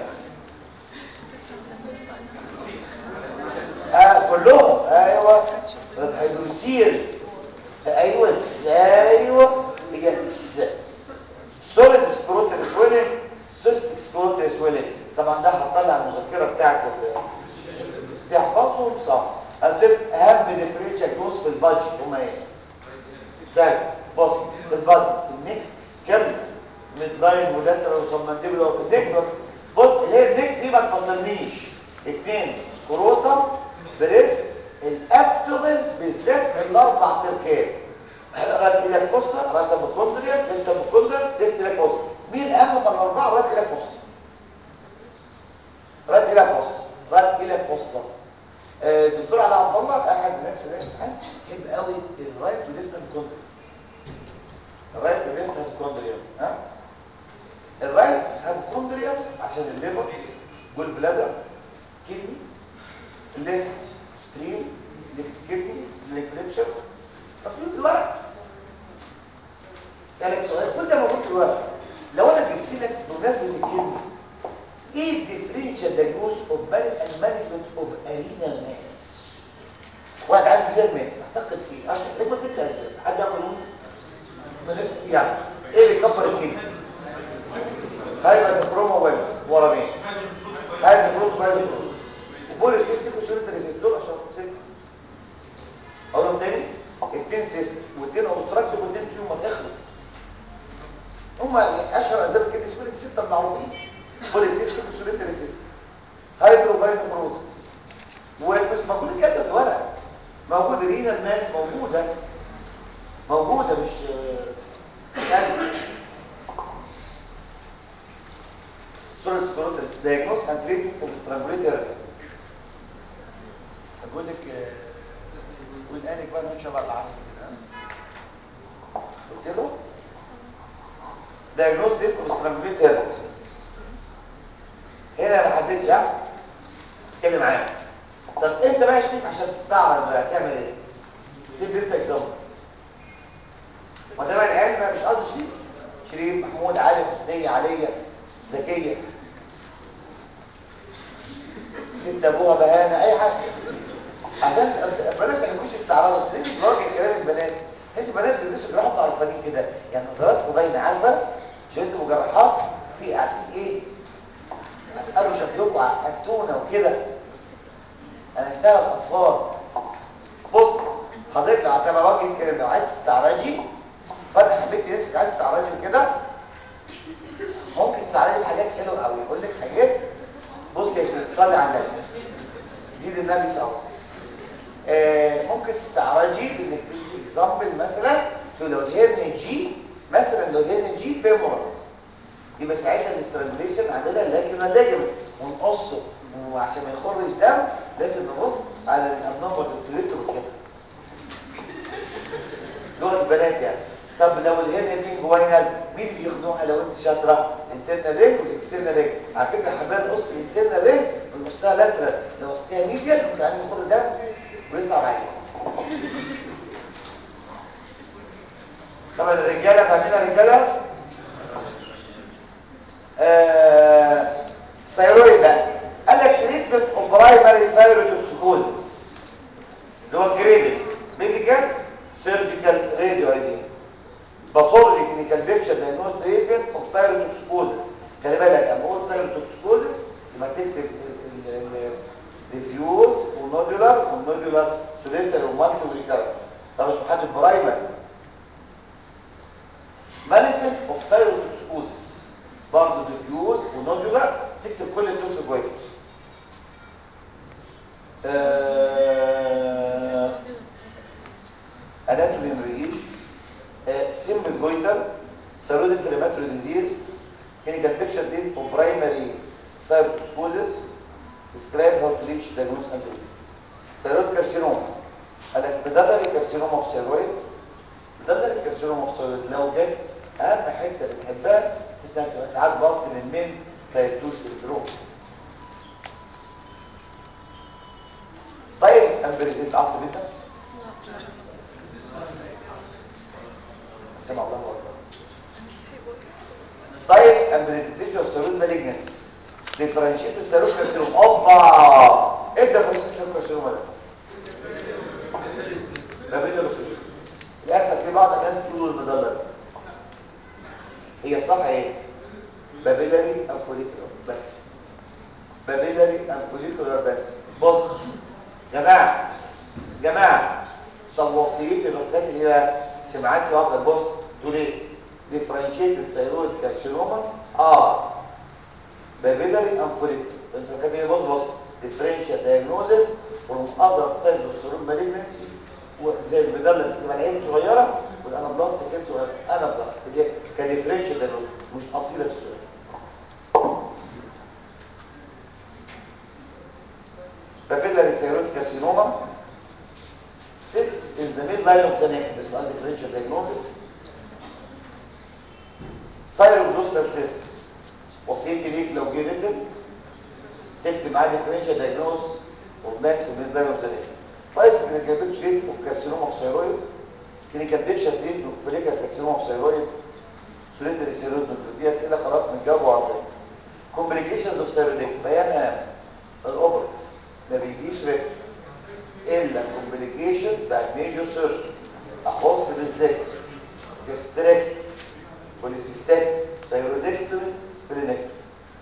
اه كلهم ايوه هيدروسيل ايوه ايوه هي سوليد سكروتال سويلنج سيستيك سكروتال سويلنج طبعا ده هتطلع المذكره بتاعت تحفظهم صح هتبقى اهم ديفرنشال جوز في البادجت هما ايه ده بص في البادجت في النك كامل ميد لاين ولاترال وسبمنديبولا وفي النك بص اللي هي النك دي ما تفصلنيش اثنين سكروتم بريست الابدومن بالذات الاربع تركات رد الى الفصة رد مكوندريا لفت مكوندريا لفت الى فصة مين الاهم من الاربعه رد الى فصة رد الى فصة رد الى فصة آه، الدكتور علي عبد الله احد الناس في الامتحان يحب قوي الرايت وليفت مكوندريا الرايت وليفت مكوندريا ها الرايت مكوندريا عشان الليفر جول بلادر كدني الليفت سبرين ليفت كدني سبلين كريبشر تقييم الورق سألك سؤال كل ده موجود في الورق لو انا جبت لك بمناسبه الكلمه ايه الديفرنشال دايجنوز اوف مانجمنت اوف ارينال ماس واحد عنده ريال ماس اعتقد ايه اشرح لك بس ست اسباب حد يعمل يعني ايه اللي كفر الكلمه هايبر كروما ويلز ورا مين هايبر بروز هايبر بروز وبولي سيستم وسوريتري سيستم دول اشهر ست اقولهم تاني اتنين سيست واتنين اوبستراكتيف واتنين تيومر اخلص هما اشهر اسباب كده اسمهم السته المعروفين بوليسيستيك وسوليتري سيست هايدروفايروفروزس ومش موجود الكلام في الورق موجود رينا ماس موجوده موجوده مش يعني سورة سكروتال دايجنوز اند تريتمنت اوف سترانجوليتي اقول لك والآن بقى نمشي بعد العصر كده قلت له دايجنوز ديت وسترانجوليت هنا هنا ما حددش ها اتكلم معايا طب انت بقى يا شريف عشان تستعرض بقى تعمل ايه تدي انت اكزامبلز وده بقى العيال بقى مش قصدي شريف شريف محمود علي حسنيه عليا زكيه ست ابوها بهانه اي حاجه عشان البنات ما يحبوش استعراض اصل ليه بيواجه كلام البنات تحس البنات بيدرسوا جراحه معرفانين كده يعني نظراتكم باينه عارفه عشان انتوا جراحات في قاعدين ايه هتقالوا شكلكم عقدتونا وكده انا اشتغل اطفال بص حضرتك لو هتبقى واجه الكلام لو عايز تستعرضي فانت حبيتي نفسك عايز تستعرضي وكده ممكن تستعرضي بحاجات حلوه قوي يقول لك حاجات بص يا سيدي صلي على النبي زيد النبي صلى الله آه ممكن تستعرضي انك تدي اكزامبل مثلا تقول لو الهرن جي مثلا لو الهرن جي فيمورال يبقى ساعتها الاسترانجوليشن عاملها لاكيونا ليجمنت ونقصه وعشان ما يخرج دم لازم نبص على الابنورمال اوبتريتور كده لغه البنات يعني طب لو الهرن دي جوينال مين اللي بيخدمها لو انت شاطره الانترنال رينج والاكسترنال رينج على فكره حبايه نقص الانترنال رينج ونقصها لاترال لو قصتها ميديال ممكن عليه يخر دم ويصعب عليه طبعا الرجاله فاهمين الرجاله آه ثيرويد بقى قال لك تريتمنت اوف برايمري ثيروتوكسيكوزيس اللي هو الجريبس ميديكال سيرجيكال راديو اي دي باثولوجي كلينيكال بيكتشر دايجنوز تريتمنت اوف ثيروتوكسيكوزيس خلي بالك اما اقول ثيروتوكسيكوزيس يبقى تكتب ديفيوز ونودولار والنودولار سوليتر ومالتي وريكارنت طب مش محدد برايمري مانجمنت اوف ثيروتوكسيكوزيس برضه ديفيوز ونودولار تكتب كل التوكسيكويتس آه اناتومي مريج سيمبل جويتر ثيرويد انفلاماتوري ديزيز كلينيكال بيكتشر ديت اوف برايمري ثيروتوكسيكوزيس describe how to reach diagnose and treat ثيرويد كارسينوما قال لك بدل الكارسينوما في ثيرويد بدل الكارسينوما في ثيرويد لو جت اهم حته بتحبها تسمع تبقى ساعات ضغط من من تايب 2 سندروم طيب امبريزيت عصر بيتا سمع الله وصل طيب امبريزيتيشن سيرود مالجنسي ديفرنشيت السيروس كارسينوم اوبا ايه الديفرنشيت السيروس كارسينوم ده ما بين الرفيق للاسف في بعض الناس بيقولوا المدلل هي صح ايه بابيلاري انفوليكولار بس بابيلاري انفوليكولار بس بص جماعه جماعه طب وصيتي الركات اللي هي سمعتي واحده بص تقول ايه ديفرنشيتد ثيرويد كارسينوماس اه بابيلاري انفوليكولار انت الركات اللي بص بص ديفرنشال دايجنوزس فروم اذر تايبس اوف ثيرويد مالجنسي زي المدلل اللي بتبقى العين صغيره والانابلاست كان صغير انا بلاست اللي هي كديفرنشال دايجنوزس مش اصيله في السؤال papillary thyroid carcinoma sits in the midline of the neck. This is not differential diagnosis. Thyroglosal cyst. وصيتي ليك لو جه ريتم تكتب معاه differential diagnosis of mass في midline of the neck. طيب clinical picture rate of carcinoma of thyroid. clinical picture rate of follicular carcinoma of thyroid. solitary thyroid nodule. دي اسئله خلاص بنجاوبوا عليها. complications of thyroid بيانها الاوبر ما بيجيش ريتم الا كومبليكيشن بعد ميجور سيرجري اخص بالذكر جستريك بوليسيستيك ثيرودكتومي سبلينكتومي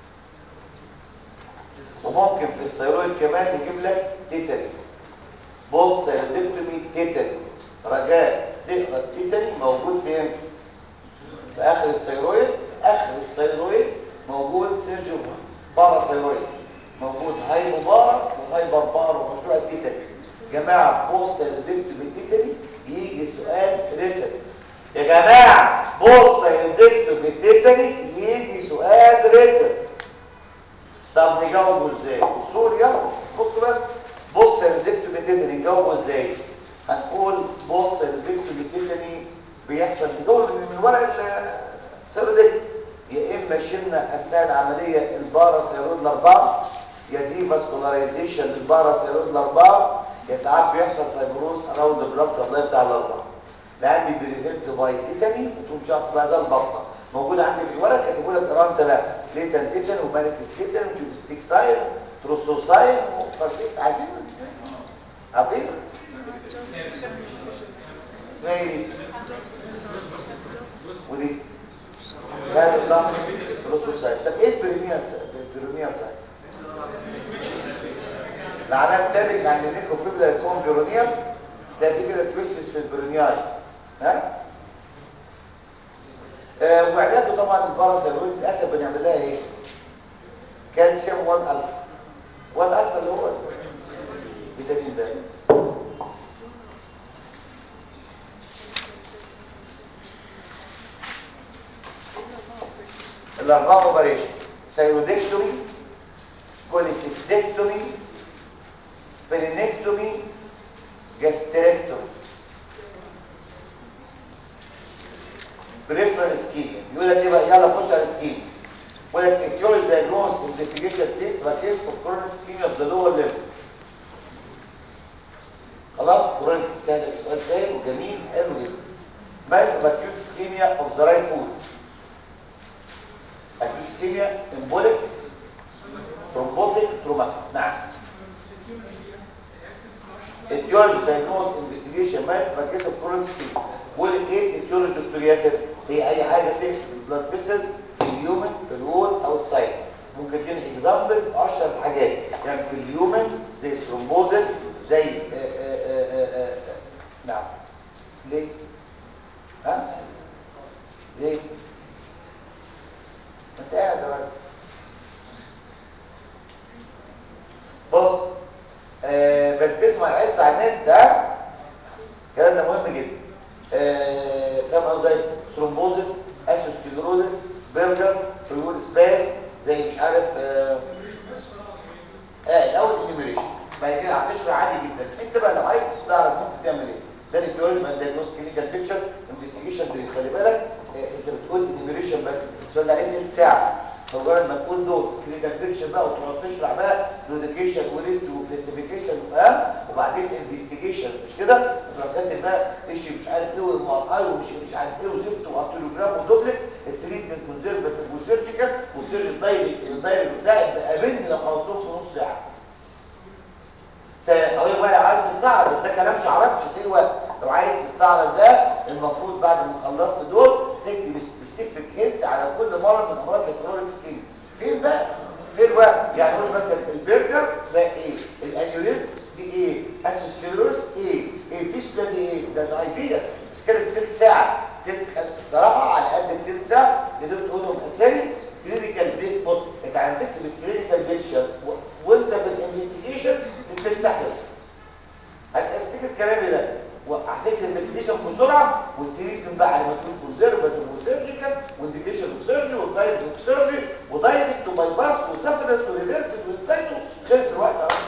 وممكن في الثيرويد كمان نجيب لك تيتاني بص ثيرودكتومي تيتاني رجاء تقرا التيتاني موجود فين في اخر الثيرويد اخر الثيرويد موجود سيرجيو بارا ثيرويد موجود هايبوبارا وهايبر بارا ومشروع التيتاني جماعة بوست الدكتومي تيتاني يجي سؤال ريتن يا جماعة بوست الدكتومي تيتاني يجي سؤال ريتن طب نجاوبه ازاي اصول يلا بص بس بص الدكتومي تيتاني نجاوبه ازاي هنقول بص الدكتومي تيتاني بيحصل نجاوب من ورق السيرودكت يا اما شلنا اثناء العمليه الباراسيرود الاربعه يا دي فاسكولاريزيشن للباراسيرود الاربعه يا ساعات بيحصل فايبروز اراوند بلاد سبلاي بتاع الاربعه لا عندي بريزنت باي تيتاني وتقوم شاط بقى زي البطه موجود عندي في الورق كاتبوا لك قران بقى ليتن تيتان ومانيفستيتن وجوبستيك ساين تروسو ساين عارفين عارفين اسمها ايه ودي هذا الضغط تروسو ساين طب ايه البريميال البريميال ساين العلامة تابق عند نيكو فيبلا يكون بيرونيال تلاقي في كده تويستس في البرونيال ها آه وعلاجه طبعا الباراسيرويد للاسف بنعمل لها ايه كالسيوم 1 الفا 1 الفا اللي هو فيتامين د الاربعه اوبريشن سيرودكتومي كوليسيستكتومي سبلينكتومي جاستريكتومي بريفرال سكيميا يقول لك ايه بقى يلا خش على السكيميا يقول لك اتيولوجي دايجنوز انفستيجيشن تيست باكيس اوف كورونيك سكيميا اوف ذا لور ليفل خلاص كورونيك سهل سؤال سهل وجميل حلو جدا مال اكيوت سكيميا اوف ذا رايت فود اكيوت سكيميا امبوليك ثرومبوتيك تروماتيك نعم اتيولوجي دايجنوز انفستيجيشن مال باكيس اوف كورونيك سكيميا بقول لك ايه اتيولوجي دكتور ياسر هي اي حاجه تكتب البلاد فيسلز في اليومن في الوول اوتسايد ممكن تديني اكزامبلز اشهر الحاجات يعني في اليومن زي ثرومبوزس زي آآ آآ آآ نعم ليه ها ليه انت قاعد يا راجل بص آه بس تسمع الحس على النت ده الكلام ده مهم جدا آه فاهم قصدي ثرومبوزس اسوسكليروزس برجر فيول سباس زي مش عارف اه, آه الاول انيميريشن بعد كده هتشرح عادي جدا انت بقى لو عايز تعرف ممكن تعمل ايه ده الكيوريز ما دايجنوز كلينيكال بيكتشر انفستيجيشن خلي بالك آه انت بتقول انيميريشن بس السؤال ده عليه ثلث ساعه مجرد ما تقول دول كلينيكال بيكتشر بقى وتقعد تشرح بقى نوديكيشن وليست وكلاسيفيكيشن وفاهم وبعدين انفستيجيشن مش كده تروح كاتب بقى تشي مش عارف ايه والمقاي ومش مش عارف ايه وزفت وارتيلوجرام ودوبلكس التريتمنت كونسرفتيف وسيرجيكال والسيرجي الدايركت الدايركت بتاعي قابلني لو خلصتهم في نص ساعه اقول بقى لو عايز تستعرض ده كلام شعارات مش هتلاقي وقت لو عايز تستعرض ده المفروض بعد ما خلصت دول تكتب سبيسيفيك هنت على كل مرض من امراض الكرونيك سكين فين بقى فين بقى يعني قول مثلا البرجر ده ايه الانيوريزم دي ايه اسوسكليروس ايه ايه فيستولا دي ايه ده ده ايديا بس كانت ثلث ساعه ثلث الصراحه على قد الثلث ساعه اللي دول تقولهم اسامي كلينيكال بيك بص انت هتكتب الكلينيكال بيكشر وانت في الانفستيجيشن الثلث ساعه خلصت هتفتكر كلامي ده وهتكتب الانفستيجيشن بسرعه والتريتمنت بقى على ما تكون كونزرفاتيف وسيرجيكال وانديكيشن وسيرجي ودايركت وسيرجي ودايركت وباي باس وسفرس وريفرس وانسايتو خلص الوقت خلاص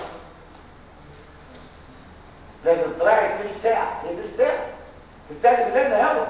لازم تراعي تلت ساعه هي تلت ساعه تلت ساعه بالله نهاوه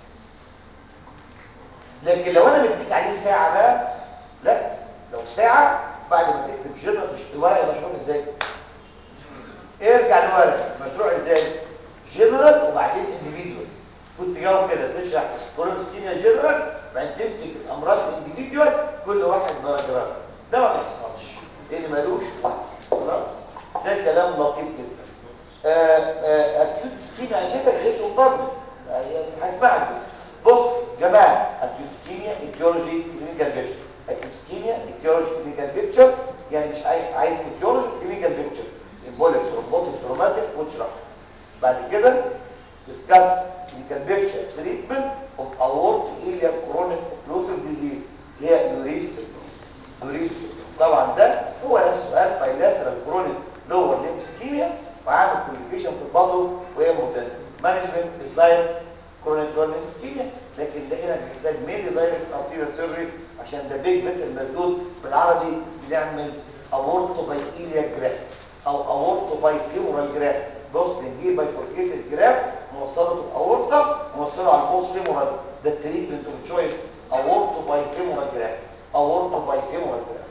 لكن لو انا مديك عليه ساعه بقى لا لو ساعه بعد ما تكتب جنرال مش الورقه مشروع ازاي ارجع لورقه مشروع ازاي جنرال وبعدين انديفيدوال كنت تجاوب كده تشرح كولونستينيا جنرال بعدين تمسك الامراض الانديفيدوال كل واحد باراجراف ده ما بيحصلش اللي ملوش وقت خلاص ده كلام لطيف جدا اكيوت سكيميا عشان غير مقارنه يعني هسمعك بص جماعه اكيوت سكيميا ايتيولوجي كلينيكال بيكتشر اكيوت سكيميا ايتيولوجي كلينيكال بيكتشر يعني مش عايز عايز ايتيولوجي كلينيكال بيكتشر امبوليك ثرومبوتيك تروماتيك وتشرح بعد كده discuss clinical picture treatment of aortic iliac chronic occlusive disease اللي هي يوريس يوريس طبعا ده هو نفس سؤال bilateral chronic lower limb ischemia وعامل complication في البطن وهي ممتازه management is like chronic lower limb ischemia لكن ده هنا بيحتاج mainly direct arterial surgery عشان ده big vessel مسدود بالعربي بنعمل aorto by iliac graft او aorto by femoral graft بص بنجيب بايفوركيتد جراف نوصله في الاورطه ونوصله على البوست فيمورال ده التريتمنت اوف تشويس اورتو باي فيمورال جراف اورتو باي فيمورال جراف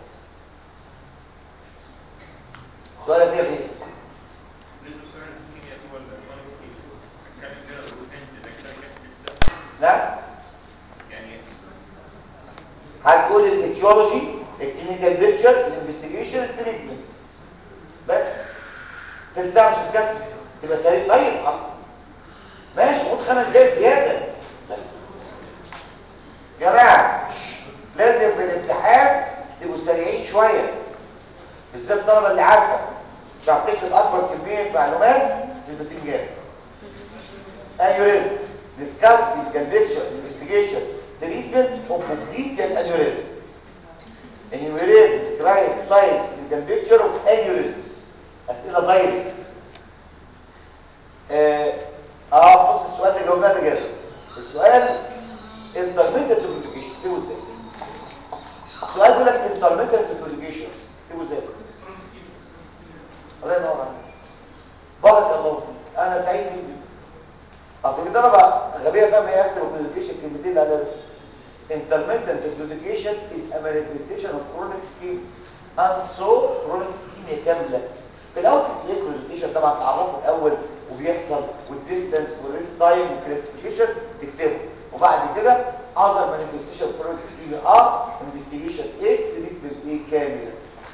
سؤالك ايه يا ريس لا هتقول الايتيولوجي الكلينيكال بيكتشر الانفستيجيشن التريتمنت بس تلت ساعه مش هتكفي تبقى سريع طيب ماشي خد خمس دقايق زياده جماعه لازم في الامتحان تبقوا سريعين شويه بالذات الطلبه اللي عارفه مش هتكتب اكبر كميه معلومات في البتنجان انيوريزم discuss clinical picture investigation treatment of completion aneurysm enumerate describe types clinical picture of aneurysms اسئله دايركت اه, آه بص السؤال ده جاوبناه كده السؤال انترميتد كوميونيكيشن تقول ازاي بارك الله فيك انا سعيد بيك اصل كده انا بقى غبيه فاهم ايه اكتب الكلوديكيشن كلمتين اللي على intermittent claudication is a manifestation of chronic ischemia and so chronic ischemia كامله في الاول في claudication طبعا تعرفوا الاول وبيحصل والديستانس والريست تايم والكلاسيفيكيشن تكتبه وبعد كده other manifestation of chronic ischemia are investigation ايه treatment ايه كامله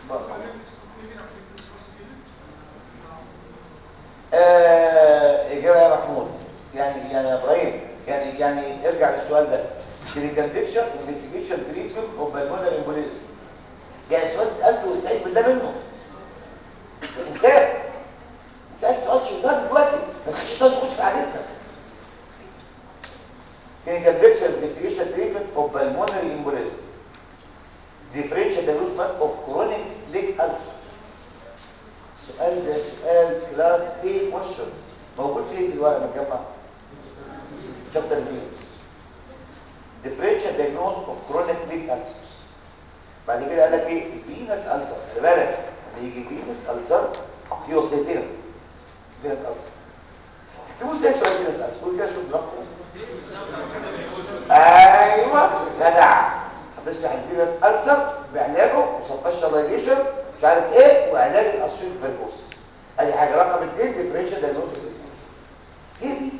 آه، إجابة يا محمود يعني يعني يا إبراهيم يعني يعني ارجع للسؤال ده clinical picture investigation treatment of pulmonary embolism يعني سؤال سألته واستعيد بالله منه إنسان سألت سؤال شيطان دلوقتي ما تخش شيطان تخش في عادتنا clinical picture investigation treatment of pulmonary embolism differential diagnosis of chronic leg ulcer السؤال ده سؤال كلاس A questions موجود فين في الورقه متجمع شابتر فينس differential diagnosis of chronic leg ulcers بعد كده قال لك ايه فينس ulcer خلي بالك لما يجي فينس ulcer في وصيتين فينس ulcer تكتبوا ازاي سؤال فينس ulcer قول كده شوف دماغكم ايوه جدع هتشرح الفينس ulcer بعلاجه وسبشاليزيشن مش عارف ايه وعلاج الاسيوت فيركوس ادي حاجه رقم اثنين ديفرنشال دايجنوستيك هي دي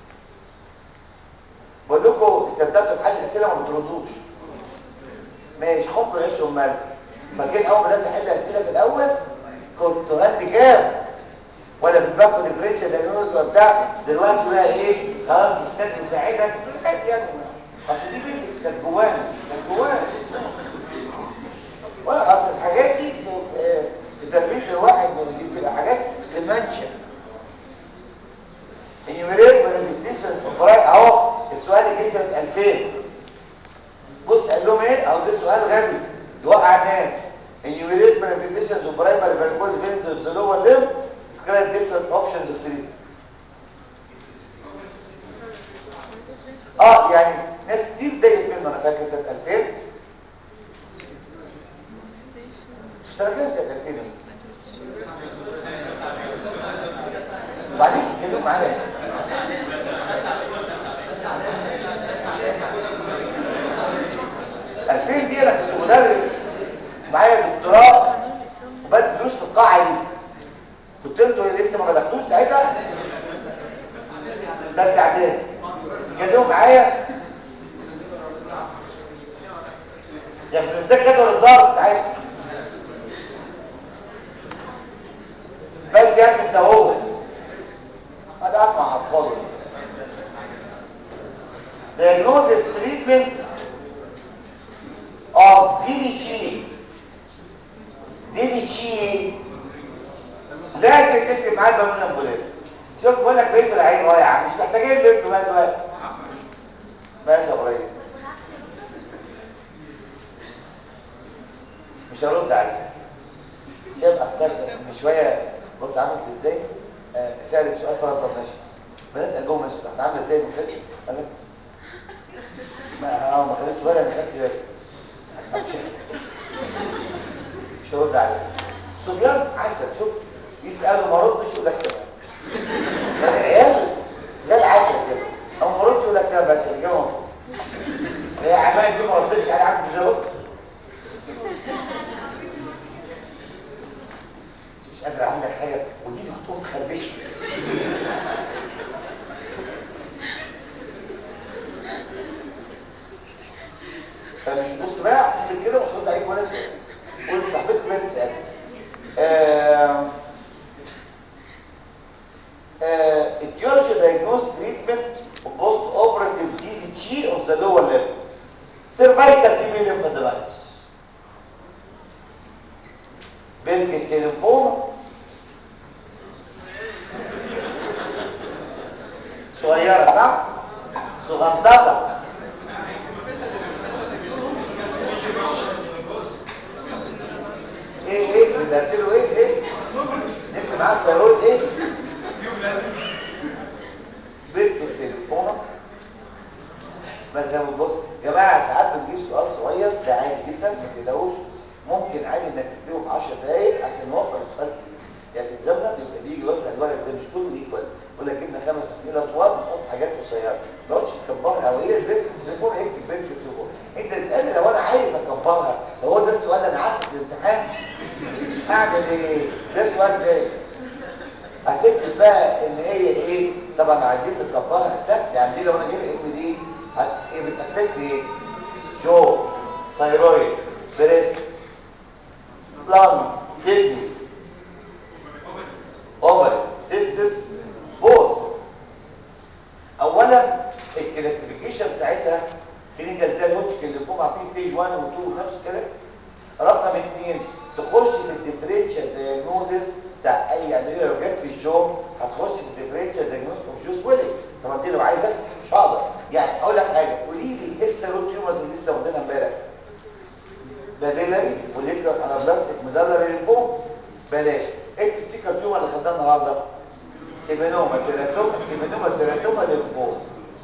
بقول لكم استمتعتوا بحل الاسئله ما بتردوش ماشي حب عيش امال فاكرين اول ما بدات احل اسئله في الاول كنت هاند كام ولا في الباكو ديفرنشال دايجنوستيك وبتاع دلوقتي بقى ايه خلاص مستني يساعدك عادي يعني اصل دي بيزكس كانت جوانا كانت جوانا ولا اصل الحاجات دي في تدريس الواحد من دي بتبقى حاجات في المنشأ انيميريت مانيفستيشنز اوف اهو السؤال اللي جه سنه 2000 بص قال لهم ايه اهو ده سؤال غبي يوقع الناس انيميريت مانيفستيشنز اوف برايمري فيركوز فينز اوف ذا لور ليم describe different options of treatment اه يعني ناس كتير ضايقت منه انا فاكر سنه 2000 في سنة كام سنة 2000 وبعدين تتكلموا معايا ألفين دي أنا كنت مدرس معايا دكتوراه وبدي دروس في القاعة دي كنت انتوا لسه ما بدأتوش ساعتها ده اعدادي تتكلموا معايا يعني بنتذكر جدول الضغط ساعتها بس يعني انت هو انا قاعد مع اطفال diagnosis treatment of DVT DVT لازم تكتب معاه بالون امبوليزم شوف بقول لك بيت العين رايع مش محتاجين بنت بقى دلوقتي ماشي يا ابراهيم مش هرد عليك شايف اصلا من شويه بص عملت ازاي آه سالت سؤال فرض ماشي بنات قلبهم مسؤول احنا عامله ازاي ما خدتش انا ما اه ما خدتش بالي انا خدت بالي مش هرد عليك الصبيان عسل شوف يسالوا ما ردش يقول لك تمام يعني العيال زي العسل كده او ما ردش يقول لك تمام بس الاجابه مظبوطه هي عمال دي ما ردتش على عبد الجواب مش قادر اعمل لك حاجه ودي بتقوم تخربشني فمش بص بقى احسب كده مش هرد عليك ولا سؤال قول لصاحبتك بقى تسال etiology diagnosed treatment of post-operative DVT of the lower level cervical TB lymphadenopathy بيركت ليمفوما صغيرة صح؟ صغنططة ايه ايه بدأت له ايه ايه نفس معاه السيرويد ايه بيركت ليمفوما بس زي ما بص يا جماعه ساعات بنجيب سؤال صغير ده عادي جدا ما تقلقوش ممكن عادي انك تكتبه في 10 دقايق عشان نوفر السؤال كبير يعني اكزامنا بيبقى بيجي يوزع الورق زي مش مش كله ايكوال يقول لك جبنا خمس اسئله طوال نحط حاجات قصيره ما تقعدش تكبرها او هي البنت تليفون اكتب بنت تليفون انت تسالني لو انا عايز اكبرها هو ده السؤال انا عارفه في الامتحان اعمل ايه ده سؤال تاني هتكتب بقى ان هي ايه طبعا عايزين تكبرها سهل يعني دي لو انا جايب ام دي هت- ايه بتافكت ايه جو ثايرويد بريست لان كدني اوفرز تستس بول اولا الكلاسيفيكيشن بتاعتها كلينيكال زي الهوتشكن الليمفوما في ستيج 1 و2 نفس الكلام رقم اثنين تخش في الديفرنشال دايجنوزس بتاع اي يعني لو جت في الجو هتخش في الديفرنشال دايجنوز اوف جوز ويلي طبعا دي لو عايز افتح مش هقدر يعني اقول لك حاجه قولي لي ايه السيروت تيومرز اللي لسه واخدينها امبارح بابيلاري فوليكولار انابلاستيك ميدالري ليمفوم بلاش ايه السيكا تيومر اللي خدناها النهارده سيمينوما تيراتوما سيمينوما تيراتوما ليمفوم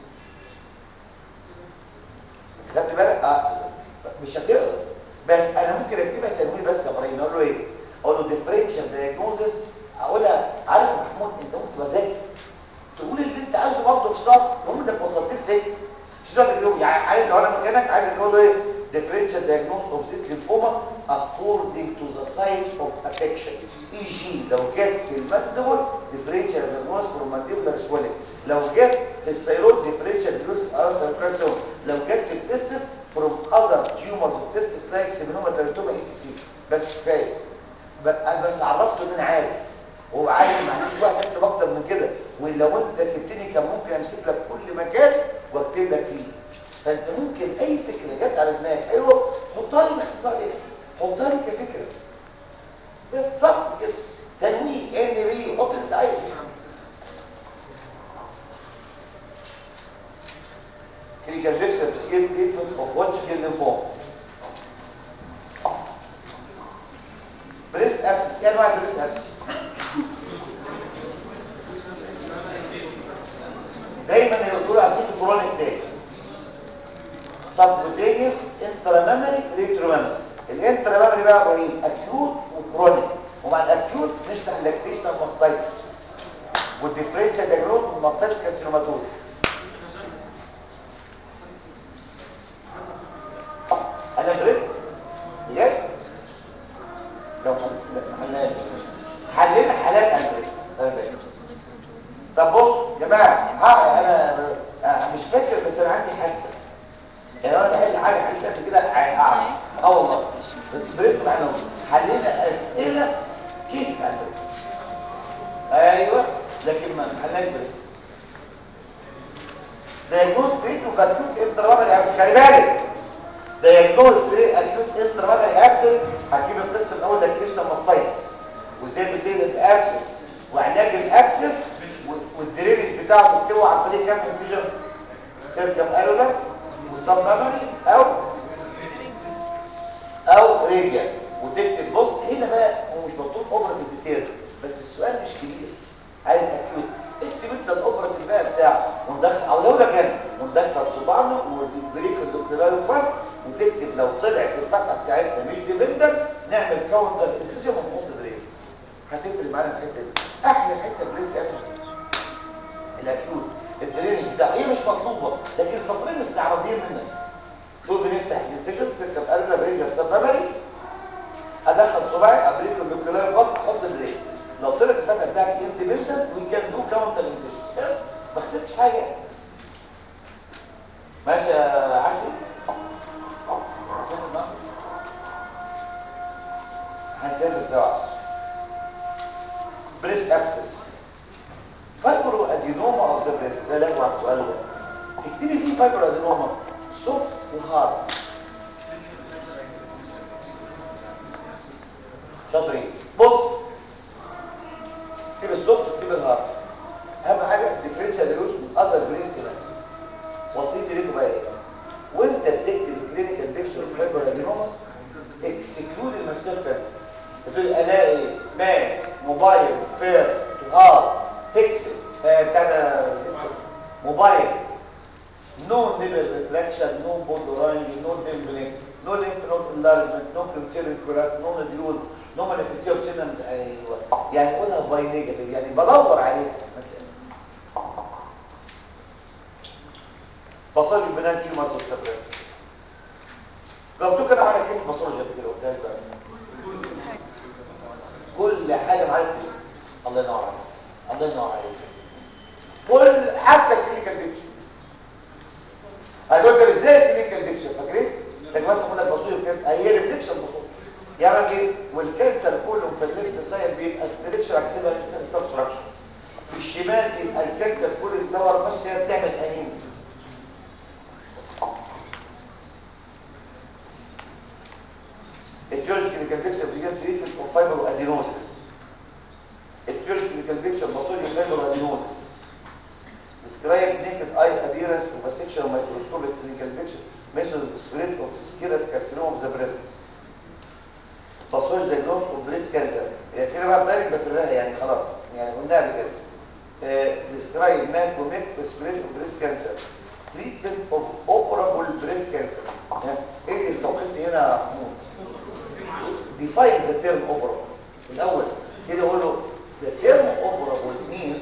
خدت بالك اه مش هتقدر بس انا ممكن اكتبها تنويه بس يا ابراهيم اقول له ايه اقول له ديفرنشال دايجنوزس اقولها عارف يا محمود انت ممكن تبقى ذكي تقول اللي انت عايزه برضه في سطر المهم انك وصلت لفين مش تقدر تقول يعني عارف لو انا مكانك عايز اقول له ايه differential diagnosis of this lymphoma according to the size of affection e.g. لو جت في الماندبل differential diagnosis for mandibular swelling لو جت في الثيرويد differential diagnosis of ulcer لو جت في التستس from other tumors of testis like seminoma teratoma etc بس كفايه ب- بس عرفته ان انا عارف وهو عارف ما عنديش وقت اكتب اكتر من كده ولو انت سبتني كان ممكن امسك لك كل مكان واكتب لك فيه فانت ممكن اي فكره جت على دماغك حلوه حطها لي باختصار ايه حطها لي كفكره بس صح كده تنويه ان بي حط اللي انت عايزه clinical picture skin treatment of Hodgkin lymphoma بريست ابسس ايه انواع البريست ابسس دايما يقولوا اكيد كرونيك تاني سبكوتينيوس انترامامري ريترومامري الانترامامري بقى ابراهيم اكيوت وكرونيك ومع الاكيوت نشرح لاكتيشنال ماستايتس والديفرنشال دايجنوز ماستايتس كاستروماتوز انا بريست بجد لو حلال حللنا حالات البريست انا فاهم طب بص يا جماعه ها انا أنا مش فاكر بس انا عندي حاسه يعني انا بحل حاجه حاسه قبل كده اعرف اه والله بريست معانا حلينا اسئله كيس على البريست ايوه لكن ما حلناش بريست دايجنوز بريت وفاكيوت انترامامري ابس خلي بالك دايجنوز بريت اكيوت انترامامري ابسس هتجيب القسم الاول لاكتيشنال ماستايتس وازاي بتقلب الابسس وعلاج الابسس والدرينج بتاعه تكتبه عن طريق كام انسجن سيركم الولا والسب ميموري او او ريديال وتكتب بص هنا بقى هو مش مطلوب اوبرا الديتيلز بس السؤال مش كبير عايز اكيوت اكتب انت الاوبرا بقى بتاعه وندخل او لو كان وندخل صباعنا والبريك الدكتورال بس وتكتب لو طلعت الفتحه بتاعتنا مش ديبندنت نعمل كاونتر انسجن ونحط دريل هتفرق معانا الحته دي احلى حته بريست اسيد الاكيوت الدرينج بتاعه هي مش مطلوبه لكن سطرين استعراضيين منك دول بنفتح الانسجن سكه بقلبنا برينجر سبمري ادخل صباعي ابريك البكتيريا بس احط دريل لو طلعت الفتحه بتاعتك اندبندنت وي كان دو كاونتر انسجن بس ما خسرتش حاجه ماشي يا عشري هنسافر سوا بريست ابسس فايبرو ادينوما اوف ذا بريست ده لغو على السؤال ده تكتبي فيه فايبرو ادينوما سوفت وهارد شاطرين بص اكتب السوفت واكتب الهارد اهم حاجه ديفرنشال ديلوز من اذر بريست بس وصيتي لكم بقى ايه وانت بتكتب الكلينيكال بيكتشر اوف فايبرو ادينوما اكسكلود المسير كانسر بتقول الاقي ماس موبايل فير هارد فيكسد كده موبايل نو نيبل ريتراكشن نو بود اورانج نو ديمبلين نو ليمف نود انلارجمنت نو كونسيرن كولاس نو نديول نو مانيفستيشن اوف ايوه يعني قولها باي نيجاتيف يعني بدور عليه كل حتى الكلينيكال بيكتشر هتقول لك ازاي الكلينيكال بيكتشر فاكرين لك بس اقول لك بصير كده هي البيكتشر بصير يعمل ايه والكانسر كله في الليفت سايد بيبقى ستريكشر كده سبستراكشن في الشمال بيبقى الكانسر كل الدور بس هي بتعمل انيميا الكيورج كلينيكال بيكتشر بيجيب تريتمنت اوف فايبر ادينوزس الكيورج كلينيكال بيكتشر بصير فايبر ادينوزس describe naked eye appearance of a sexual microscopic clinical picture method of spread of squamous carcinoma of the breast باثولوجي دايجنوز اوف بريست كانسر هي سيره بقى دايركت بفرقها يعني خلاص يعني قلناها قبل كده ديسكرايب ماك وميك سبريد اوف بريست كانسر تريتمنت اوف اوبرابل بريست كانسر ايه اللي استوقف هنا يا محمود ديفاين ذا تيرم اوبرابل الاول كده اقول له ذا تيرم اوبرابل مينز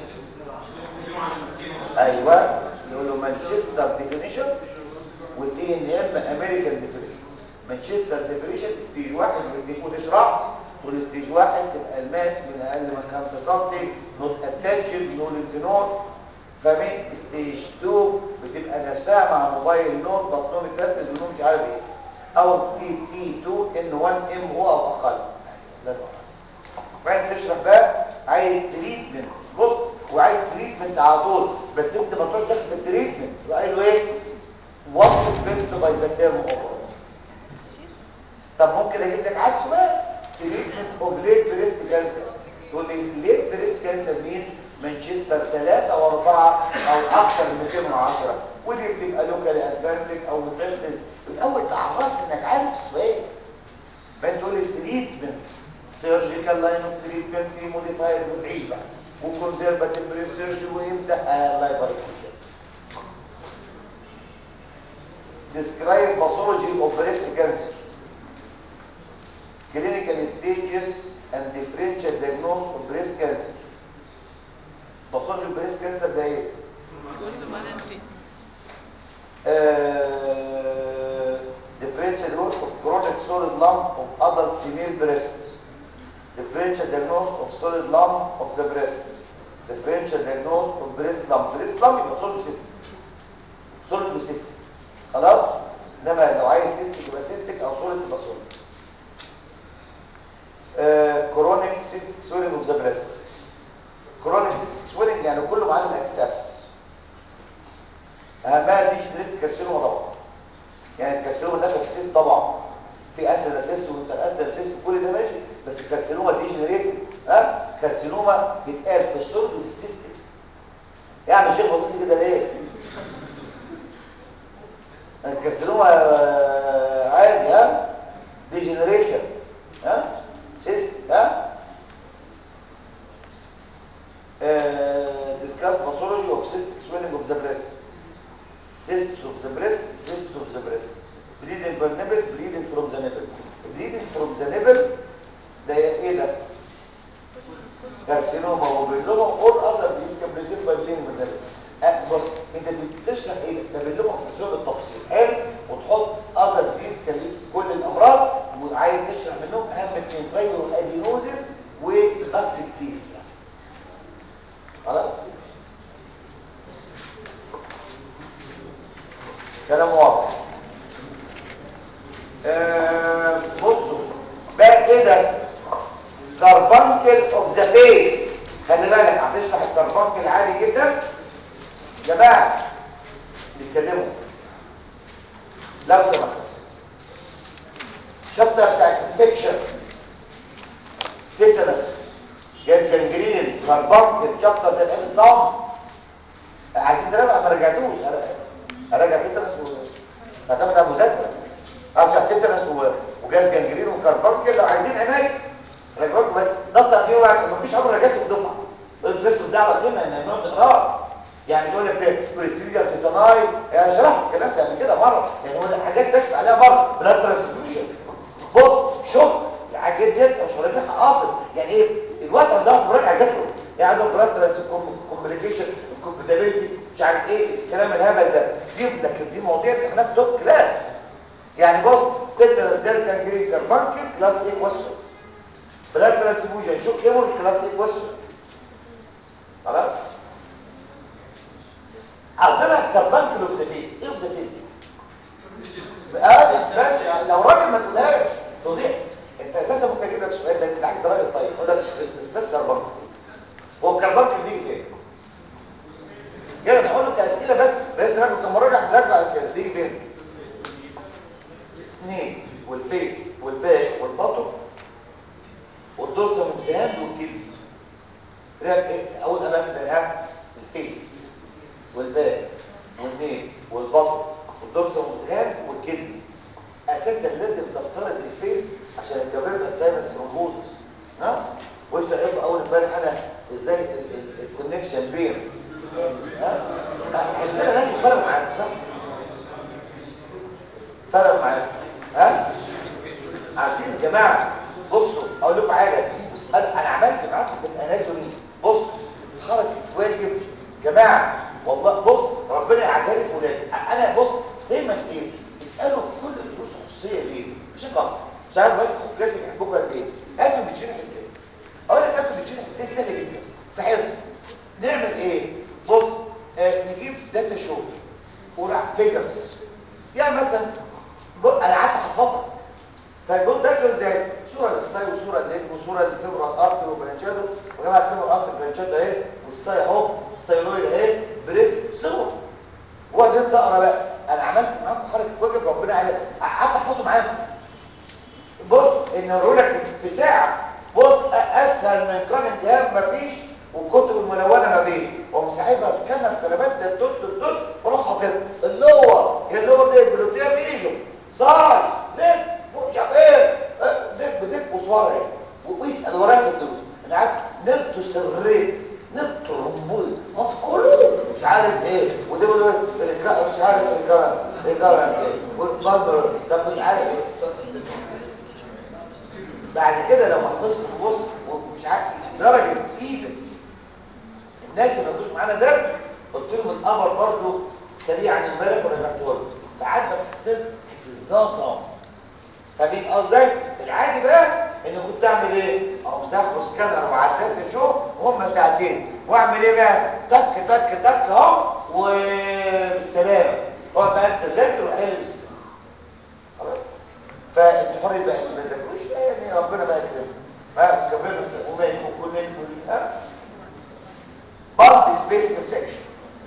ايوه يقول له مانشستر ديفينيشن وتي ان ام امريكان ديفينيشن مانشستر ديفينيشن ستيج واحد بيكون تشرح والستيج واحد تبقى الماس من اقل من 5 سم نوت اتاتشد نو للفينول فمن ستيج 2 بتبقى نفسها مع موبايل نوت بطنهم مترسز ونوم مش عارف ايه او تي تي 2 ان 1 ام هو او اقل ده بعدين تشرح بقى عايز تريتمنت بص وعايز تريتمنت على طول بس انت ما تروحش تاخد التريتمنت وقال له ايه وات سبنت باي ذا تيرم اوفر طب ممكن اجيب لك عكس بقى تريتمنت اوف ليت بريست كانسر تقول لي ليت بريست كانسر مين مانشستر 3 و4 او اكثر من 210 ودي بتبقى لوكال ادفانسد او متنسز الاول تعرفت انك عارف السؤال بعدين تقول لي التريتمنت سيرجيكال لاين اوف تريتمنت في موديفاير وتعيش بقى وكونزرفاتيف بريست سيرجري وامتى آه الله يبارك فيك describe pathology of breast cancer clinical stages and differential diagnosis of breast cancer pathology of breast cancer ده ايه uh, differential diagnosis of chronic solid lump of adult female breast differential diagnosis of solid lump of the breast differential diagnosis of breast lump breast lump يبقى solid cystic solid cystic خلاص انما لو عايز cystic يبقى cystic او solid يبقى solid uh, chronic cystic swelling of the breast chronic cystic swelling يعني كله معاه الاكتيف ابسس اهمها دي جنريت كارسينوما طبعا يعني الكارسينوما ده كارسيس طبعا في اسيد اسيست وانتر اسيست كل ده ماشي بس الكارسينوما دي جنريت ها كارسينوما بيتقال في السولد وفي السيستم يعني شيء بسيط كده ليه الكارسينوما عادي ها ديجنريشن ها سيست ها discuss pathology of cystic swelling of the breast cysts of the breast cysts of the breast bleeding per nipple bleeding from the nipple bleeding from the nipple ده ايه ده كارسينوما وبيلوما اور اذر ديز كان بريزنت باي bleeding per nipple بص انت بتشرح ايه ده بيلوما في صوره التفصيل حلو وتحط اذر ديز كان كل الامراض وعايز تشرح منهم اهم اثنين فايبرو ادينوزيس واكتيف ديز خلاص كلام واضح آه بصوا بقى كده كاربانكل اوف ذا فيس خلي بالك هتشرح الكاربانكل عادي جدا يا جماعه بيتكلموا لو سمحت الشابتر بتاع الانفكشن تيتانس جاز جنجرين كاربانكل شابتر ده الام الصام عايزين نراجع ما رجعتوش اراجع تيتانس و هتاخد على مذاكره ارجع تيتانس و... وجاز جنجرين وكاربانكل لو عايزين عنايه راجعوك بس ضغط دي واحد مفيش عمر رجعت في الدفعه القسم الدعوه كلمه ان ما بنقراها يعني يقول لك كوليستريديا تيتاناي يعني شرحت الكلام ده قبل كده مره يعني هو ده حاجات تكفي عليها مره بلاد ترانسفيوجن بص شوف الحاجات ديت مش راجعها قاصد يعني ايه الوقت عندها مراجعه ذاكره يعني عندهم بلاد كومبليكيشن كومباتيبيلتي مش عارف ايه الكلام الهبل ده دي لكن دي مواضيع امتحانات توب كلاس يعني بص تدرس جاز كانجرين كاربانكل كلاس ايه كويشن بلاد ترانسفيوجن شوف ايه كلاس ايه كويشن خلاص عاوزينها كربانكل اوف ذا فيس ايه اوف ذا فيس اه بس لو راجل ما تقولهاش تضيع انت اساسا ممكن اجيب لك سؤال ده بالعكس ده راجل طيب اقول لك بس كربانكل هو الكربانكل دي فين كده نقول له كاسئله بس بلاش نراجع كم مراجع نراجع اسئله بيجي فين اثنين والفيس والباك والبطن والدورسال والجهاز والجلد اول امام ده الفيس والباك والنيل والبطن والدورسال والجهاز والجلد اساسا لازم تفترض الفيس عشان الكافيرنا ساينس ثرومبوزس ها وش هيبقى اول امبارح انا ازاي الكونكشن بين ها حسنا لازم فرق معاك صح فرق معاك ها عارفين يا جماعه بصوا اقول لكم حاجه بس انا أنا عملت معاكم في الاناتومي بص حركه واجب جماعه والله بص ربنا يعجلك ولاد انا بص دايما ايه اسالوا في كل الدروس خصوصيه ليه مش غلط مش عارف بس كلاسيك يحبوك قد ايه انتوا بتشرح ازاي اقول لك انتوا بتشرح ازاي سهله جدا في حصه نعمل ايه بص آه نجيب داتا شو وراح فيجرز يعني مثلا بق- انا قعدت احفظها فالجول ده ازاي صوره للساي وصوره للليج وصوره للفيبرال ارتر وبرانشادو وجماعه الفيبرال ارتر برانشادو اهي والساي اهو السايرويد اهي بريس صور وبعدين تقرا بقى انا عملت معاكم حركه واجب ربنا عليها قعدت احفظه معاكم بص ان الرولك في ساعه بص اسهل من قانون جهاز مفيش والكتب الملونه ما بين ومسحبها سكانر كلمات ده الدوت الدوت وروح حاطط اللور يا اللور ده الجلوتيه فيجو صاي ليه مش عارف ايه آه، دك بدك وصوره ايه ويسال وراك الدروس انا عارف نبتو سريت نبتو رمبول مذكور مش عارف ايه وده بيقول له الرجال- مش عارف الرجاله الرجاله ايه والبدر ده مش عارف ايه بعد كده لو ما حفظت بص ومش عارف درجه ايفن الناس اللي ما كانوش معانا درس قلت لهم الامر برضه سريعا امبارح ورجعته لهم فقعدنا في السن حفظناه صم فمين قصدك العادي بقى ان كنت اعمل ايه اقوم ساحبه سكانر وعدات اشوف وهم ساعتين واعمل ايه بقى تك تك تك اهو وبالسلامه هو بقى انت ذاكر وحل بالسلامه خلاص فانت حر بقى ما تذاكروش يعني ربنا بقى يكرمك ها كفايه بس وما يكون كل ها bulb space infection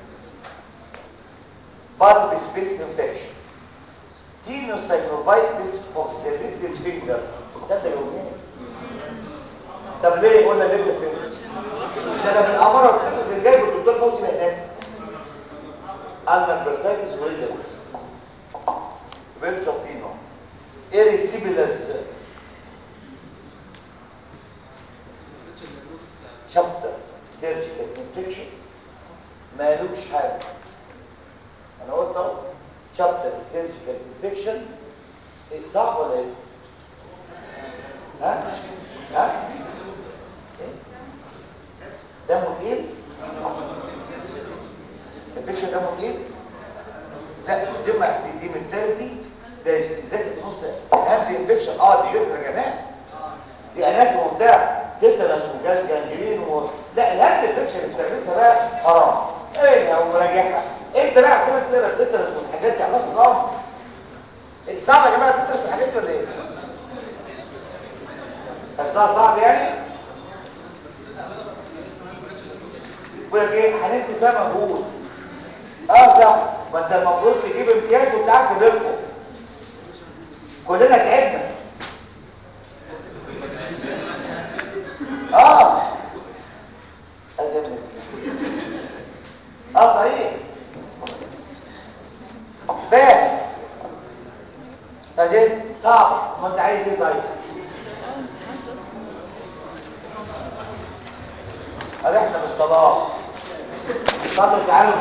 bulb space infection tenosynovitis of the little finger تصدق يومين طب ليه قلنا little finger ده انا بالاماره قلت لكم جايب الدكتور فوزي مهناسي المالبرسايتس وريدل بنشوبينو ايريسيبيلس شابتر سيرجيكال انفكشن مالوش حاجه انا قلت اهو شابتر سيرجيكال انفكشن صعب ولا ايه ها ها إيه؟ دمه تقيل انفكشن دمه تقيل لا السمه دي دي من تالتي ده تذاكر في نص اهم دي انفكشن اه دي يدرى جنان دي اناتوم وبتاع تيتانس وجاز جانجرين و... لا الهاند انفكشن استخدمتها بقى حرام ايه او مراجعها انت بقى عشان تقرا التيتانس والحاجات دي عملت نظام صعب يا جماعه التيتانس والحاجات دي ولا ايه؟ حفظها صعب يعني؟ بيقول لك ايه هنكتب فيها مجهود اه صح ما انت المفروض تجيب امتياز وبتاعك في بيتكم كلنا تعبنا اه أجمل. اه صحيح فاهم فدي صعب ما انت عايز ايه طيب قال احنا بالصلاه صلوا تعالوا